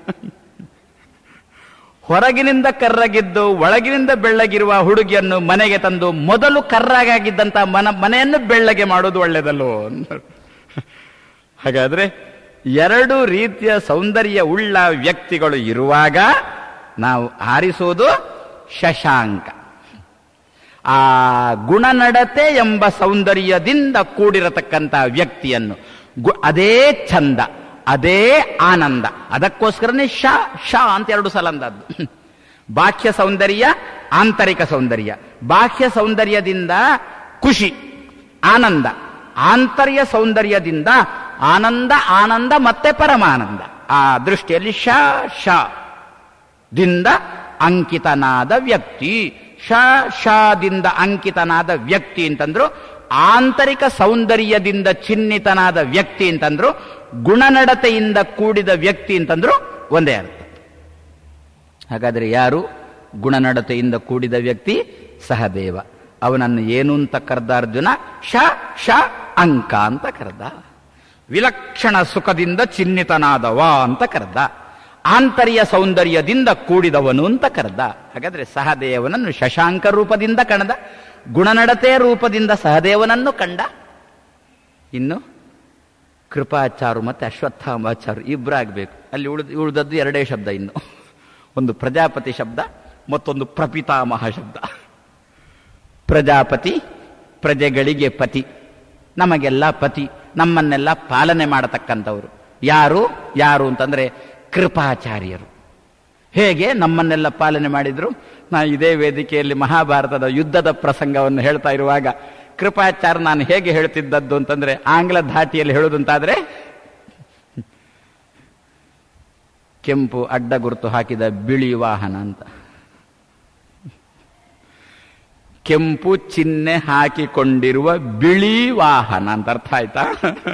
ಹೊರಗಿನಿಂದ ಕರ್ರಗಿದ್ದು ಒಳಗಿನಿಂದ ಬೆಳ್ಳಗಿರುವ ಹುಡುಗಿಯನ್ನು ಮನೆಗೆ ತಂದು ಮೊದಲು ಕರ್ರಗಾಗಿದ್ದಂತ ಮನ ಮನೆಯನ್ನು ಬೆಳ್ಳಗೆ ಮಾಡುವುದು ಒಳ್ಳೆಯದಲ್ಲೋ ಅಂದರು ಹಾಗಾದ್ರೆ ಎರಡು ರೀತಿಯ ಸೌಂದರ್ಯ ಉಳ್ಳ ವ್ಯಕ್ತಿಗಳು ಇರುವಾಗ ನಾವು ಆರಿಸುವುದು ಶಶಾಂಕ ಆ ಗುಣನಡತೆ ಎಂಬ ಸೌಂದರ್ಯದಿಂದ ಕೂಡಿರತಕ್ಕಂಥ ವ್ಯಕ್ತಿಯನ್ನು ಗು- ಅದೇ ಚಂದ ಅದೇ ಆನಂದ ಅದಕ್ಕೋಸ್ಕರನೇ ಶ ಶ ಅಂತ ಎರಡು ಸಲ ಅಂದದ್ದು ಬಾಹ್ಯ ಸೌಂದರ್ಯ ಆಂತರಿಕ ಸೌಂದರ್ಯ ಬಾಹ್ಯ ಸೌಂದರ್ಯದಿಂದ ಖುಷಿ ಆನಂದ ಆಂತರ್ಯ ಸೌಂದರ್ಯದಿಂದ ಆನಂದ ಆನಂದ ಮತ್ತೆ ಪರಮಾನಂದ ಆ ದೃಷ್ಟಿಯಲ್ಲಿ ಶ ಶ ದಿಂದ ಅಂಕಿತನಾದ ವ್ಯಕ್ತಿ ಶ ಶದಿಂದ ಅಂಕಿತನಾದ ವ್ಯಕ್ತಿ ಅಂತಂದ್ರು ಆಂತರಿಕ ಸೌಂದರ್ಯದಿಂದ ಚಿಹ್ನಿತನಾದ ವ್ಯಕ್ತಿ ಅಂತಂದ್ರು ಗುಣನಡತೆಯಿಂದ ಕೂಡಿದ ವ್ಯಕ್ತಿ ಅಂತಂದ್ರು ಒಂದೇ ಅರ್ಥ ಹಾಗಾದ್ರೆ ಯಾರು ಗುಣನಡತೆಯಿಂದ ಕೂಡಿದ ವ್ಯಕ್ತಿ ಸಹದೇವ ಅವನನ್ನು ಏನು ಅಂತ ಕರೆದ ಅರ್ಜುನ ಶ ಶ ಅಂಕ ಅಂತ ಕರೆದ ವಿಲಕ್ಷಣ ಸುಖದಿಂದ ಚಿಹ್ನಿತನಾದವ ಅಂತ ಕರೆದ ಆಂತರ್ಯ ಸೌಂದರ್ಯದಿಂದ ಕೂಡಿದವನು ಅಂತ ಕರೆದ ಹಾಗಾದ್ರೆ ಸಹದೇವನನ್ನು ಶಶಾಂಕ ರೂಪದಿಂದ ಕಣದ ಗುಣನಡತೆ ರೂಪದಿಂದ ಸಹದೇವನನ್ನು ಕಂಡ ಇನ್ನು ಕೃಪಾಚಾರು ಮತ್ತೆ ಅಶ್ವತ್ಥಾಮಾಚಾರು ಇಬ್ಬರಾಗಬೇಕು ಅಲ್ಲಿ ಉಳಿದ ಉಳಿದದ್ದು ಎರಡೇ ಶಬ್ದ ಇನ್ನು ಒಂದು ಪ್ರಜಾಪತಿ ಶಬ್ದ ಮತ್ತೊಂದು ಪ್ರಪಿತಾಮಹ ಶಬ್ದ ಪ್ರಜಾಪತಿ ಪ್ರಜೆಗಳಿಗೆ ಪತಿ ನಮಗೆಲ್ಲ ಪತಿ ನಮ್ಮನ್ನೆಲ್ಲ ಪಾಲನೆ ಮಾಡತಕ್ಕಂಥವ್ರು ಯಾರು ಯಾರು ಅಂತಂದ್ರೆ ಕೃಪಾಚಾರ್ಯರು ಹೇಗೆ ನಮ್ಮನ್ನೆಲ್ಲ ಪಾಲನೆ ಮಾಡಿದ್ರು ನಾ ಇದೇ ವೇದಿಕೆಯಲ್ಲಿ ಮಹಾಭಾರತದ ಯುದ್ಧದ ಪ್ರಸಂಗವನ್ನು ಹೇಳ್ತಾ ಇರುವಾಗ ಕೃಪಾಚಾರ್ಯ ನಾನು ಹೇಗೆ ಹೇಳ್ತಿದ್ದದ್ದು ಅಂತಂದ್ರೆ ಆಂಗ್ಲ ಧಾಟಿಯಲ್ಲಿ ಹೇಳುವುದಂತಾದ್ರೆ ಕೆಂಪು ಅಡ್ಡ ಗುರುತು ಹಾಕಿದ ಬಿಳಿ ವಾಹನ ಅಂತ ಕೆಂಪು ಚಿಹ್ನೆ ಹಾಕಿಕೊಂಡಿರುವ ಬಿಳಿ ವಾಹನ ಅಂತ ಅರ್ಥ ಆಯ್ತಾ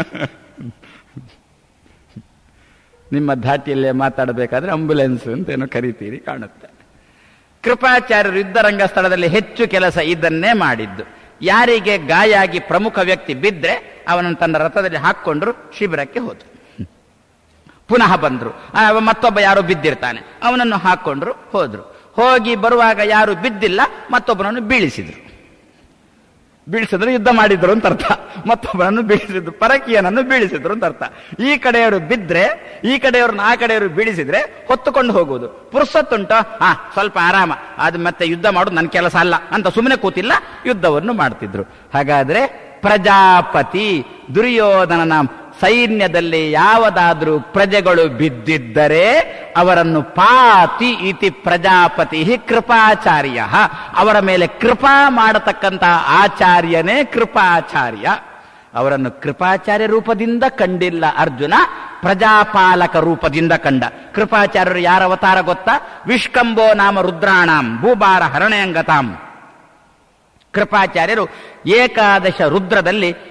ನಿಮ್ಮ ಧಾಟಿಯಲ್ಲೇ ಮಾತಾಡಬೇಕಾದ್ರೆ ಆಂಬುಲೆನ್ಸ್ ಅಂತ ಏನೋ ಕರಿತೀರಿ ಕಾಣುತ್ತೆ ಕೃಪಾಚಾರ್ಯರು ಯುದ್ಧರಂಗ ಸ್ಥಳದಲ್ಲಿ ಹೆಚ್ಚು ಕೆಲಸ ಇದನ್ನೇ ಮಾಡಿದ್ದು ಯಾರಿಗೆ ಗಾಯ ಆಗಿ ಪ್ರಮುಖ ವ್ಯಕ್ತಿ ಬಿದ್ದರೆ ಅವನನ್ನು ತನ್ನ ರಥದಲ್ಲಿ ಹಾಕ್ಕೊಂಡ್ರು ಶಿಬಿರಕ್ಕೆ ಹೋದ್ರು ಪುನಃ ಬಂದ್ರು ಆ, ಮತ್ತೊಬ್ಬ ಯಾರೋ ಬಿದ್ದಿರ್ತಾನೆ ಅವನನ್ನು ಹಾಕೊಂಡ್ರು ಹೋದ್ರು ಹೋಗಿ ಬರುವಾಗ ಯಾರು ಬಿದ್ದಿಲ್ಲ ಮತ್ತೊಬ್ಬನನ್ನು ಬೀಳಿಸಿದ್ರು ಬೀಳಿಸಿದ್ರು ಯುದ್ಧ ಮಾಡಿದ್ರು ಅಂತ ಅರ್ಥ ಮತ್ತೊಬ್ಬನನ್ನು ಬೀಳಿಸಿದ್ರು ಪರಕೀಯನನ್ನು ಬೀಳಿಸಿದ್ರು ಅಂತ ಅರ್ಥ ಈ ಕಡೆಯವರು ಬಿದ್ರೆ ಈ ಕಡೆಯವ್ರನ್ನ ಆ ಕಡೆಯವರು ಬೀಳಿಸಿದ್ರೆ ಹೊತ್ತುಕೊಂಡು ಹೋಗುವುದು ಪುರುಸತ್ತುಂಟು ಹಾ ಸ್ವಲ್ಪ ಆರಾಮ ಅದು ಮತ್ತೆ ಯುದ್ಧ ಮಾಡೋದು ನನ್ನ ಕೆಲಸ ಅಲ್ಲ ಅಂತ ಸುಮ್ಮನೆ ಕೂತಿಲ್ಲ ಯುದ್ಧವನ್ನು ಮಾಡ್ತಿದ್ರು ಹಾಗಾದ್ರೆ ಪ್ರಜಾಪತಿ ದುರ್ಯೋಧನನ ಸೈನ್ಯದಲ್ಲಿ ಯಾವುದಾದ್ರೂ ಪ್ರಜೆಗಳು ಬಿದ್ದಿದ್ದರೆ ಅವರನ್ನು ಪಾತಿ ಇತಿ ಪ್ರಜಾಪತಿ ಕೃಪಾಚಾರ್ಯ ಅವರ ಮೇಲೆ ಕೃಪಾ ಮಾಡತಕ್ಕಂತ ಆಚಾರ್ಯನೇ ಕೃಪಾಚಾರ್ಯ ಅವರನ್ನು ಕೃಪಾಚಾರ್ಯ ರೂಪದಿಂದ ಕಂಡಿಲ್ಲ ಅರ್ಜುನ ಪ್ರಜಾಪಾಲಕ ರೂಪದಿಂದ ಕಂಡ ಕೃಪಾಚಾರ್ಯರು ಯಾರ ಅವತಾರ ಗೊತ್ತಾ ವಿಷ್ಕಂಬೋ ನಾಮ ರುದ್ರಾಣಾಂ ಭೂಭಾರ ಹರಣಯಂಗತಾಂ ಕೃಪಾಚಾರ್ಯರು ಏಕಾದಶ ರುದ್ರದಲ್ಲಿ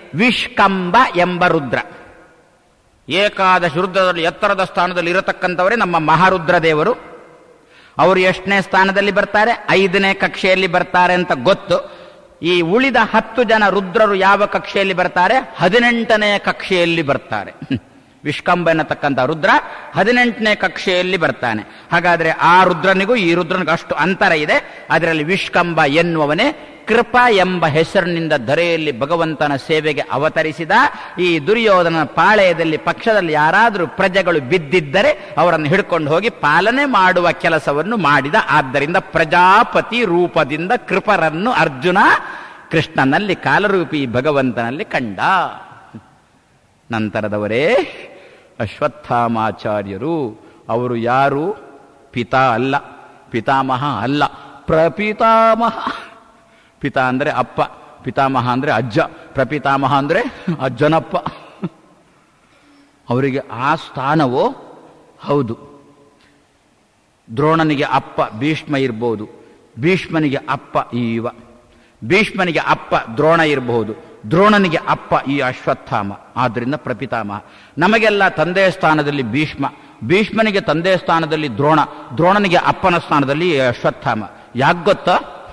ವಿಷ್ಕಂಬ ಎಂಬ ರುದ್ರ ಏಕಾದಶ ರುದ್ರದಲ್ಲಿ ಎತ್ತರದ ಸ್ಥಾನದಲ್ಲಿ ಇರತಕ್ಕಂಥವರೇ ನಮ್ಮ ಮಹಾರುದ್ರ ದೇವರು ಅವರು ಎಷ್ಟನೇ ಸ್ಥಾನದಲ್ಲಿ ಬರ್ತಾರೆ ಐದನೇ ಕಕ್ಷೆಯಲ್ಲಿ ಬರ್ತಾರೆ ಅಂತ ಗೊತ್ತು ಈ ಉಳಿದ ಹತ್ತು ಜನ ರುದ್ರರು ಯಾವ ಕಕ್ಷೆಯಲ್ಲಿ ಬರ್ತಾರೆ ಹದಿನೆಂಟನೇ ಕಕ್ಷೆಯಲ್ಲಿ ಬರ್ತಾರೆ ವಿಷ್ಕಂಬ ಎನ್ನತಕ್ಕಂಥ ರುದ್ರ ಹದಿನೆಂಟನೇ ಕಕ್ಷೆಯಲ್ಲಿ ಬರ್ತಾನೆ ಹಾಗಾದ್ರೆ ಆ ರುದ್ರನಿಗೂ ಈ ರುದ್ರನಿಗೂ ಅಷ್ಟು ಅಂತರ ಇದೆ ಅದರಲ್ಲಿ ವಿಷ್ಕಂಬ ಎನ್ನುವವನೇ ಕೃಪಾ ಎಂಬ ಹೆಸರಿನಿಂದ ಧರೆಯಲ್ಲಿ ಭಗವಂತನ ಸೇವೆಗೆ ಅವತರಿಸಿದ ಈ ದುರ್ಯೋಧನ ಪಾಳೆಯದಲ್ಲಿ ಪಕ್ಷದಲ್ಲಿ ಯಾರಾದರೂ ಪ್ರಜೆಗಳು ಬಿದ್ದಿದ್ದರೆ ಅವರನ್ನು ಹಿಡ್ಕೊಂಡು ಹೋಗಿ ಪಾಲನೆ ಮಾಡುವ ಕೆಲಸವನ್ನು ಮಾಡಿದ ಆದ್ದರಿಂದ ಪ್ರಜಾಪತಿ ರೂಪದಿಂದ ಕೃಪರನ್ನು ಅರ್ಜುನ ಕೃಷ್ಣನಲ್ಲಿ ಕಾಲರೂಪಿ ಭಗವಂತನಲ್ಲಿ ಕಂಡ ನಂತರದವರೇ ಅಶ್ವತ್ಥಾಮಾಚಾರ್ಯರು ಅವರು ಯಾರು ಪಿತಾ ಅಲ್ಲ ಪಿತಾಮಹ ಅಲ್ಲ ಪ್ರಪಿತಾಮಹ ಪಿತಾ ಅಂದ್ರೆ ಅಪ್ಪ ಪಿತಾಮಹ ಅಂದ್ರೆ ಅಜ್ಜ ಪ್ರಪಿತಾಮಹ ಅಂದ್ರೆ ಅಜ್ಜನಪ್ಪ ಅವರಿಗೆ ಆ ಸ್ಥಾನವೋ ಹೌದು ದ್ರೋಣನಿಗೆ ಅಪ್ಪ ಭೀಷ್ಮ ಇರ್ಬೋದು ಭೀಷ್ಮನಿಗೆ ಅಪ್ಪ ಈವ ಭೀಷ್ಮನಿಗೆ ಅಪ್ಪ ದ್ರೋಣ ಇರಬಹುದು ದ್ರೋಣನಿಗೆ ಅಪ್ಪ ಈ ಅಶ್ವತ್ಥಾಮ ಆದ್ರಿಂದ ಪ್ರಪಿತಾಮಹ ನಮಗೆಲ್ಲ ತಂದೆಯ ಸ್ಥಾನದಲ್ಲಿ ಭೀಷ್ಮ ಭೀಷ್ಮನಿಗೆ ತಂದೆಯ ಸ್ಥಾನದಲ್ಲಿ ದ್ರೋಣ ದ್ರೋಣನಿಗೆ ಅಪ್ಪನ ಸ್ಥಾನದಲ್ಲಿ ಅಶ್ವತ್ಥಾಮ ಯಾಕೆ ಗೊತ್ತಾ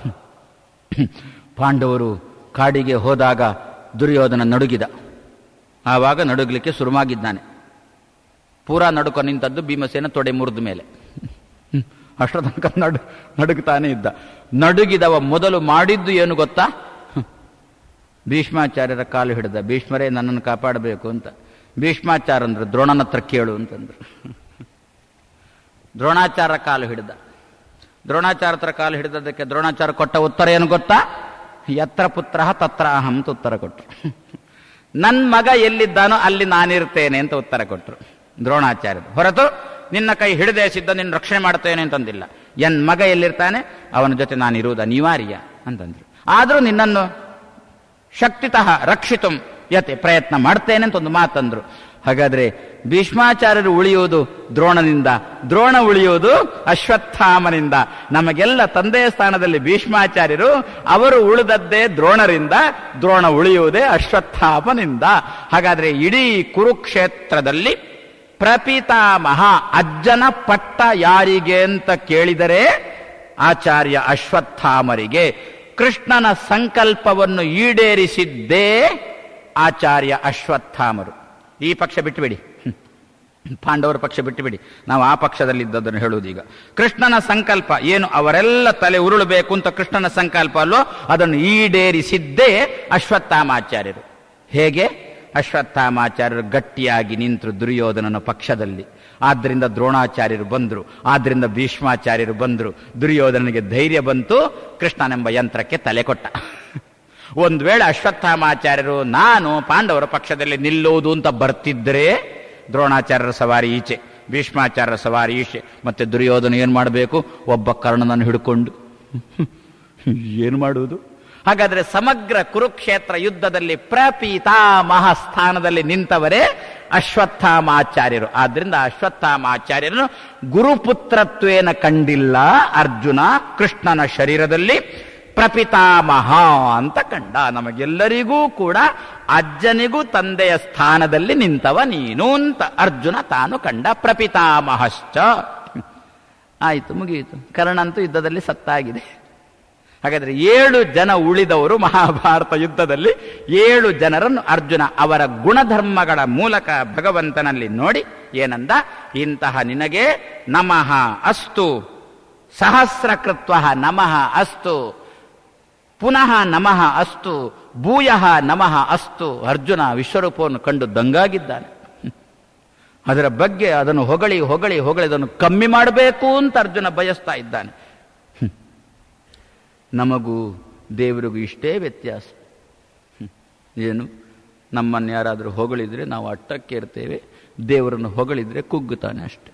ಪಾಂಡವರು ಕಾಡಿಗೆ ಹೋದಾಗ ದುರ್ಯೋಧನ ನಡುಗಿದ ಆವಾಗ ನಡುಗಲಿಕ್ಕೆ ಶುರುವಾಗಿದ್ದಾನೆ ಪೂರಾ ನಡುಕ ನಿಂತದ್ದು ಭೀಮಸೇನ ತೊಡೆ ಮುರಿದ ಮೇಲೆ ಅಷ್ಟರ ತನಕ ನಡು ನಡುಗ್ತಾನೆ ಇದ್ದ ನಡುಗಿದವ ಮೊದಲು ಮಾಡಿದ್ದು ಏನು ಗೊತ್ತಾ ಭೀಷ್ಮಾಚಾರ್ಯರ ಕಾಲು ಹಿಡಿದ ಭೀಷ್ಮರೇ ನನ್ನನ್ನು ಕಾಪಾಡಬೇಕು ಅಂತ ಭೀಷ್ಮಾಚಾರ್ಯ ಅಂದ್ರು ದ್ರೋಣನ ಹತ್ರ ಕೇಳು ಅಂತಂದ್ರು ದ್ರೋಣಾಚಾರ್ಯ ಕಾಲು ಹಿಡಿದ ದ್ರೋಣಾಚಾರ್ಯ ಹತ್ರ ಕಾಲು ಹಿಡಿದದಕ್ಕೆ ದ್ರೋಣಾಚಾರ್ಯ ಕೊಟ್ಟ ಉತ್ತರ ಏನು ಗೊತ್ತಾ ಯತ್ರ ಪುತ್ರ ತತ್ರ ಅಹಂ ಅಂತ ಉತ್ತರ ಕೊಟ್ರು ನನ್ನ ಮಗ ಎಲ್ಲಿದ್ದಾನೋ ಅಲ್ಲಿ ನಾನಿರ್ತೇನೆ ಅಂತ ಉತ್ತರ ಕೊಟ್ರು ದ್ರೋಣಾಚಾರ್ಯರು ಹೊರತು ನಿನ್ನ ಕೈ ಹಿಡಿದೇ ಸಿದ್ಧ ನಿನ್ನ ರಕ್ಷಣೆ ಮಾಡ್ತೇನೆ ಅಂತಂದಿಲ್ಲ ಎನ್ ಮಗ ಎಲ್ಲಿರ್ತಾನೆ ಅವನ ಜೊತೆ ನಾನು ಇರುವುದು ಅನಿವಾರ್ಯ ಅಂತಂದ್ರು ಆದರೂ ನಿನ್ನನ್ನು ಶಕ್ತಿತಃ ರಕ್ಷಿತು ಯತೆ ಪ್ರಯತ್ನ ಮಾಡ್ತೇನೆ ಅಂತ ಒಂದು ಮಾತಂದ್ರು ಹಾಗಾದ್ರೆ ಭೀಷ್ಮಾಚಾರ್ಯರು ಉಳಿಯುವುದು ದ್ರೋಣನಿಂದ ದ್ರೋಣ ಉಳಿಯುವುದು ಅಶ್ವತ್ಥಾಮನಿಂದ ನಮಗೆಲ್ಲ ತಂದೆಯ ಸ್ಥಾನದಲ್ಲಿ ಭೀಷ್ಮಾಚಾರ್ಯರು ಅವರು ಉಳಿದದ್ದೇ ದ್ರೋಣರಿಂದ ದ್ರೋಣ ಉಳಿಯುವುದೇ ಅಶ್ವತ್ಥಾಮನಿಂದ ಹಾಗಾದ್ರೆ ಇಡೀ ಕುರುಕ್ಷೇತ್ರದಲ್ಲಿ ಪ್ರಪಿತಾಮಹ ಅಜ್ಜನ ಪಟ್ಟ ಯಾರಿಗೆ ಅಂತ ಕೇಳಿದರೆ ಆಚಾರ್ಯ ಅಶ್ವತ್ಥಾಮರಿಗೆ ಕೃಷ್ಣನ ಸಂಕಲ್ಪವನ್ನು ಈಡೇರಿಸಿದ್ದೇ ಆಚಾರ್ಯ ಅಶ್ವತ್ಥಾಮರು ಈ ಪಕ್ಷ ಬಿಟ್ಟುಬಿಡಿ ಪಾಂಡವರ ಪಕ್ಷ ಬಿಟ್ಟುಬಿಡಿ ನಾವು ಆ ಪಕ್ಷದಲ್ಲಿದ್ದದನ್ನು ಹೇಳುವುದು ಈಗ ಕೃಷ್ಣನ ಸಂಕಲ್ಪ ಏನು ಅವರೆಲ್ಲ ತಲೆ ಉರುಳಬೇಕು ಅಂತ ಕೃಷ್ಣನ ಸಂಕಲ್ಪ ಅಲ್ಲೋ ಅದನ್ನು ಈಡೇರಿಸಿದ್ದೇ ಅಶ್ವತ್ಥಾಮಾಚಾರ್ಯರು ಹೇಗೆ ಅಶ್ವತ್ಥಾಮಾಚಾರ್ಯರು ಗಟ್ಟಿಯಾಗಿ ನಿಂತರು ದುರ್ಯೋಧನನ ಪಕ್ಷದಲ್ಲಿ ಆದ್ದರಿಂದ ದ್ರೋಣಾಚಾರ್ಯರು ಬಂದರು ಆದ್ದರಿಂದ ಭೀಷ್ಮಾಚಾರ್ಯರು ಬಂದರು ದುರ್ಯೋಧನನಿಗೆ ಧೈರ್ಯ ಬಂತು ಕೃಷ್ಣನೆಂಬ ಯಂತ್ರಕ್ಕೆ ತಲೆ ಕೊಟ್ಟ ಒಂದು ವೇಳೆ ಅಶ್ವತ್ಥಾಮಾಚಾರ್ಯರು ನಾನು ಪಾಂಡವರ ಪಕ್ಷದಲ್ಲಿ ನಿಲ್ಲುವುದು ಅಂತ ಬರ್ತಿದ್ರೆ ದ್ರೋಣಾಚಾರ್ಯರ ಸವಾರಿ ಈಚೆ ಭೀಷ್ಮಾಚಾರ್ಯರ ಸವಾರಿ ಈಚೆ ಮತ್ತೆ ದುರ್ಯೋಧನ ಏನು ಮಾಡಬೇಕು ಒಬ್ಬ ಕರ್ಣನನ್ನು ಹಿಡ್ಕೊಂಡು ಏನು ಮಾಡುವುದು ಹಾಗಾದ್ರೆ ಸಮಗ್ರ ಕುರುಕ್ಷೇತ್ರ ಯುದ್ಧದಲ್ಲಿ ಪ್ರಪೀತಾಮಹ ಸ್ಥಾನದಲ್ಲಿ ನಿಂತವರೇ ಅಶ್ವತ್ಥಾಮಾಚಾರ್ಯರು ಆದ್ರಿಂದ ಅಶ್ವತ್ಥಾಮಾಚಾರ್ಯರನ್ನು ಗುರುಪುತ್ರತ್ವೇನ ಕಂಡಿಲ್ಲ ಅರ್ಜುನ ಕೃಷ್ಣನ ಶರೀರದಲ್ಲಿ ಪ್ರಪಿತಾಮಹ ಅಂತ ಕಂಡ ನಮಗೆಲ್ಲರಿಗೂ ಕೂಡ ಅಜ್ಜನಿಗೂ ತಂದೆಯ ಸ್ಥಾನದಲ್ಲಿ ನಿಂತವ ನೀನು ಅಂತ ಅರ್ಜುನ ತಾನು ಕಂಡ ಪ್ರಪಿತಾಮಹಶ್ಚ ಆಯಿತು ಮುಗಿಯಿತು ಕರ್ಣ ಅಂತೂ ಯುದ್ಧದಲ್ಲಿ ಸತ್ತಾಗಿದೆ ಹಾಗಾದ್ರೆ ಏಳು ಜನ ಉಳಿದವರು ಮಹಾಭಾರತ ಯುದ್ಧದಲ್ಲಿ ಏಳು ಜನರನ್ನು ಅರ್ಜುನ ಅವರ ಗುಣಧರ್ಮಗಳ ಮೂಲಕ ಭಗವಂತನಲ್ಲಿ ನೋಡಿ ಏನಂದ ಇಂತಹ ನಿನಗೆ ನಮಃ ಅಸ್ತು ಸಹಸ್ರಕೃತ್ವ ನಮಃ ಅಸ್ತು ಪುನಃ ನಮಃ ಅಸ್ತು ಭೂಯ ನಮಃ ಅಸ್ತು ಅರ್ಜುನ ವಿಶ್ವರೂಪವನ್ನು ಕಂಡು ದಂಗಾಗಿದ್ದಾನೆ ಅದರ ಬಗ್ಗೆ ಅದನ್ನು ಹೊಗಳಿ ಹೊಗಳಿ ಹೊಗಳಿ ಅದನ್ನು ಕಮ್ಮಿ ಮಾಡಬೇಕು ಅಂತ ಅರ್ಜುನ ಬಯಸ್ತಾ ಇದ್ದಾನೆ ನಮಗೂ ದೇವರಿಗೂ ಇಷ್ಟೇ ವ್ಯತ್ಯಾಸ ಏನು ನಮ್ಮನ್ನು ಯಾರಾದರೂ ಹೊಗಳಿದ್ರೆ ನಾವು ಅಟ್ಟಕ್ಕೆ ಇರ್ತೇವೆ ದೇವರನ್ನು ಹೊಗಳಿದ್ರೆ ಕುಗ್ಗುತ್ತಾನೆ ಅಷ್ಟೆ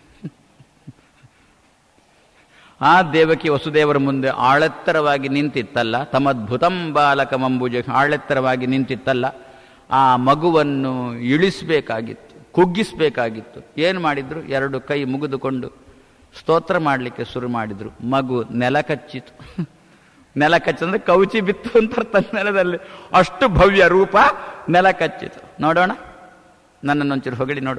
ಆ ದೇವಕಿ ವಸುದೇವರ ಮುಂದೆ ಆಳೆತ್ತರವಾಗಿ ನಿಂತಿತ್ತಲ್ಲ ತಮದ್ಭುತಂ ಬಾಲಕ ಮಂಬುಜ ಆಳೆತ್ತರವಾಗಿ ನಿಂತಿತ್ತಲ್ಲ ಆ ಮಗುವನ್ನು ಇಳಿಸಬೇಕಾಗಿತ್ತು ಕುಗ್ಗಿಸ್ಬೇಕಾಗಿತ್ತು ಏನು ಮಾಡಿದ್ರು ಎರಡು ಕೈ ಮುಗಿದುಕೊಂಡು ಸ್ತೋತ್ರ ಮಾಡಲಿಕ್ಕೆ ಶುರು ಮಾಡಿದ್ರು ಮಗು ನೆಲ ಕಚ್ಚಿತು ನೆಲ ಕಚ್ಚಂದ್ರೆ ಕೌಚಿ ಬಿತ್ತು ಅಂತ ಅರ್ಥ ನೆಲದಲ್ಲಿ ಅಷ್ಟು ಭವ್ಯ ರೂಪ ನೆಲ ಕಚ್ಚಿತು ನೋಡೋಣ ನನ್ನನ್ನೊಂಚೂರು ಹೊಗಳಿ ನೋಡು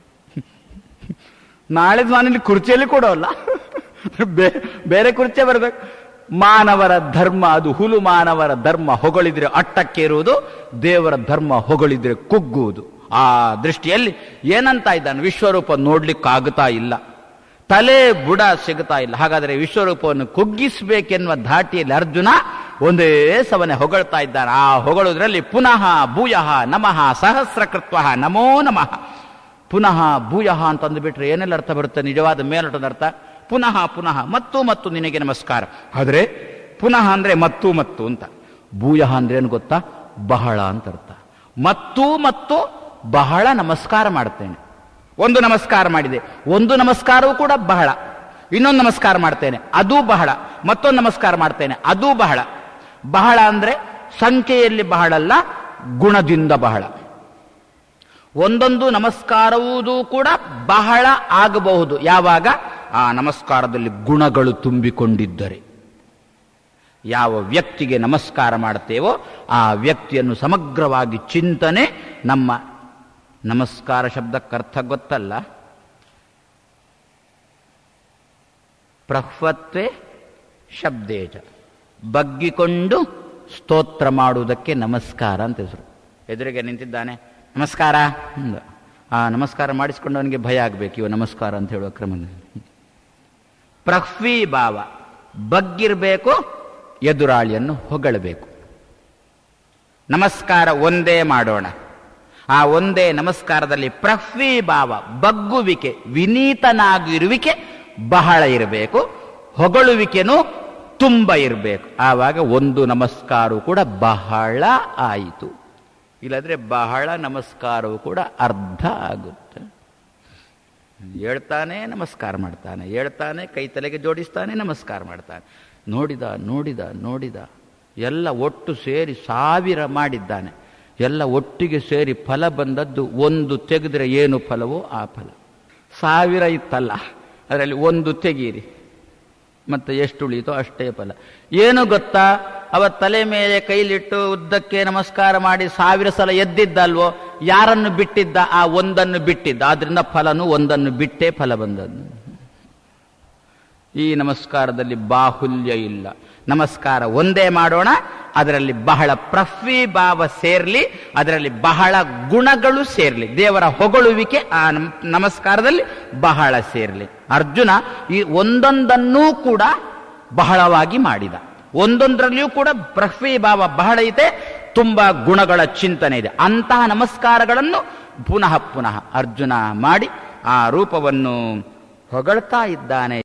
ನಾಳೆ ನಾನಿಲ್ಲಿ ಕುರ್ಚಿಯಲ್ಲಿ ಕೊಡೋಲ್ಲ ಬೇ- ಬೇರೆ ಕುರ್ಚಿ ಬರ್ಬೇಕು ಮಾನವರ ಧರ್ಮ ಅದು ಹುಲು ಮಾನವರ ಧರ್ಮ ಹೊಗಳಿದ್ರೆ ಅಟ್ಟಕ್ಕೇರುವುದು ದೇವರ ಧರ್ಮ ಹೊಗಳಿದ್ರೆ ಕುಗ್ಗುವುದು ಆ ದೃಷ್ಟಿಯಲ್ಲಿ ಏನಂತ ಇದ್ದಾನೆ ವಿಶ್ವರೂಪ ನೋಡ್ಲಿಕ್ಕಾಗುತ್ತಾ ಇಲ್ಲ ತಲೆ ಬುಡ ಸಿಗುತ್ತಾ ಇಲ್ಲ ಹಾಗಾದರೆ ವಿಶ್ವರೂಪವನ್ನು ಕುಗ್ಗಿಸಬೇಕೆನ್ನುವ ಧಾಟಿಯಲ್ಲಿ ಅರ್ಜುನ ಒಂದೇ ಸವನೆ ಹೊಗಳ್ತಾ ಇದ್ದಾನೆ ಆ ಹೊಗಳುದ್ರಲ್ಲಿ ಪುನಃ ಭೂಯಃ ನಮಃ ಸಹಸ್ರಕೃತ್ವ ನಮೋ ನಮಃ ಪುನಃ ಭೂಯಃ ಅಂತ ಅಂದುಬಿಟ್ರೆ ಏನೆಲ್ಲ ಅರ್ಥ ಬರುತ್ತೆ ನಿಜವಾದ ಮೇಲೋಟದ ಅರ್ಥ ಪುನಃ ಪುನಃ ಮತ್ತು ಮತ್ತು ನಿನಗೆ ನಮಸ್ಕಾರ ಆದರೆ ಪುನಃ ಅಂದ್ರೆ ಮತ್ತು ಮತ್ತು ಅಂತ ಭೂಯಃ ಅಂದ್ರೆ ಏನು ಗೊತ್ತಾ ಬಹಳ ಅಂತ ಅರ್ಥ ಮತ್ತು ಮತ್ತು ಬಹಳ ನಮಸ್ಕಾರ ಮಾಡ್ತೇನೆ ಒಂದು ನಮಸ್ಕಾರ ಮಾಡಿದೆ ಒಂದು ನಮಸ್ಕಾರವೂ ಕೂಡ ಬಹಳ ಇನ್ನೊಂದು ನಮಸ್ಕಾರ ಮಾಡ್ತೇನೆ ಅದು ಬಹಳ ಮತ್ತೊಂದು ನಮಸ್ಕಾರ ಮಾಡ್ತೇನೆ ಅದು ಬಹಳ ಬಹಳ ಅಂದ್ರೆ ಸಂಖ್ಯೆಯಲ್ಲಿ ಬಹಳಲ್ಲ ಗುಣದಿಂದ ಬಹಳ ಒಂದೊಂದು ನಮಸ್ಕಾರವೂ ಕೂಡ ಬಹಳ ಆಗಬಹುದು ಯಾವಾಗ ಆ ನಮಸ್ಕಾರದಲ್ಲಿ ಗುಣಗಳು ತುಂಬಿಕೊಂಡಿದ್ದರೆ ಯಾವ ವ್ಯಕ್ತಿಗೆ ನಮಸ್ಕಾರ ಮಾಡ್ತೇವೋ ಆ ವ್ಯಕ್ತಿಯನ್ನು ಸಮಗ್ರವಾಗಿ ಚಿಂತನೆ ನಮ್ಮ ನಮಸ್ಕಾರ ಶಬ್ದಕ್ಕರ್ಥ ಗೊತ್ತಲ್ಲ ಪ್ರಹ್ವತ್ವೆ ಶಬ್ದೇಜ ಬಗ್ಗಿಕೊಂಡು ಸ್ತೋತ್ರ ಮಾಡುವುದಕ್ಕೆ ನಮಸ್ಕಾರ ಅಂತ ಹೆಸರು ಎದುರಿಗೆ ನಿಂತಿದ್ದಾನೆ ನಮಸ್ಕಾರ ಅಂದ. ಆ ನಮಸ್ಕಾರ ಮಾಡಿಸಿಕೊಂಡು ಅವನಿಗೆ ಭಯ ಆಗಬೇಕು ಇವ ನಮಸ್ಕಾರ ಅಂತ ಹೇಳುವ ಕ್ರಮದಲ್ಲಿ ಪ್ರಹ್ವಿ ಭಾವ ಬಗ್ಗಿರಬೇಕು ಎದುರಾಳಿಯನ್ನು ಹೊಗಳಬೇಕು ನಮಸ್ಕಾರ ಒಂದೇ ಮಾಡೋಣ ಆ ಒಂದೇ ನಮಸ್ಕಾರದಲ್ಲಿ ಪ್ರಹ್ವಿ ಭಾವ ಬಗ್ಗುವಿಕೆ ವಿನೀತನಾಗಿರುವಿಕೆ ಬಹಳ ಇರಬೇಕು ಹೊಗಳುವಿಕೆನೂ ತುಂಬ ಇರಬೇಕು ಆವಾಗ ಒಂದು ನಮಸ್ಕಾರವು ಕೂಡ ಬಹಳ ಆಯಿತು ಇಲ್ಲದ್ರೆ ಬಹಳ ನಮಸ್ಕಾರವು ಕೂಡ ಅರ್ಧ ಆಗುತ್ತೆ ಹೇಳ್ತಾನೆ ನಮಸ್ಕಾರ ಮಾಡ್ತಾನೆ ಹೇಳ್ತಾನೆ ಕೈ ತಲೆಗೆ ಜೋಡಿಸ್ತಾನೆ ನಮಸ್ಕಾರ ಮಾಡ್ತಾನೆ ನೋಡಿದ ನೋಡಿದ ನೋಡಿದ ಎಲ್ಲ ಒಟ್ಟು ಸೇರಿ ಸಾವಿರ ಮಾಡಿದ್ದಾನೆ ಎಲ್ಲ ಒಟ್ಟಿಗೆ ಸೇರಿ ಫಲ ಬಂದದ್ದು ಒಂದು ತೆಗೆದ್ರೆ ಏನು ಫಲವೋ ಆ ಫಲ ಸಾವಿರ ಇತ್ತಲ್ಲ ಅದರಲ್ಲಿ ಒಂದು ತೆಗೀರಿ ಮತ್ತೆ ಎಷ್ಟು ಉಳಿಯಿತೋ ಅಷ್ಟೇ ಫಲ ಏನು ಗೊತ್ತಾ ಅವ ತಲೆ ಮೇಲೆ ಕೈಲಿಟ್ಟು ಉದ್ದಕ್ಕೆ ನಮಸ್ಕಾರ ಮಾಡಿ ಸಾವಿರ ಸಲ ಎದ್ದಿದ್ದಲ್ವೋ ಯಾರನ್ನು ಬಿಟ್ಟಿದ್ದ ಆ ಒಂದನ್ನು ಬಿಟ್ಟಿದ್ದ ಆದ್ರಿಂದ ಫಲನು ಒಂದನ್ನು ಬಿಟ್ಟೇ ಫಲ ಬಂದದ್ದು ಈ ನಮಸ್ಕಾರದಲ್ಲಿ ಬಾಹುಲ್ಯ ಇಲ್ಲ ನಮಸ್ಕಾರ ಒಂದೇ ಮಾಡೋಣ ಅದರಲ್ಲಿ ಬಹಳ ಪ್ರಫ್ವಿ ಭಾವ ಸೇರ್ಲಿ ಅದರಲ್ಲಿ ಬಹಳ ಗುಣಗಳು ಸೇರ್ಲಿ ದೇವರ ಹೊಗಳುವಿಕೆ ಆ ನಮ್- ನಮಸ್ಕಾರದಲ್ಲಿ ಬಹಳ ಸೇರ್ಲಿ ಅರ್ಜುನ ಈ ಒಂದೊಂದನ್ನೂ ಕೂಡ ಬಹಳವಾಗಿ ಮಾಡಿದ ಒಂದೊಂದರಲ್ಲಿಯೂ ಕೂಡ ಪ್ರಫ್ವಿ ಭಾವ ಬಹಳ ಇದೆ ತುಂಬಾ ಗುಣಗಳ ಚಿಂತನೆ ಇದೆ ಅಂತಹ ನಮಸ್ಕಾರಗಳನ್ನು ಪುನಃ ಪುನಃ ಅರ್ಜುನ ಮಾಡಿ ಆ ರೂಪವನ್ನು ಹೊಗಳ್ತಾ ಇದ್ದಾನೆ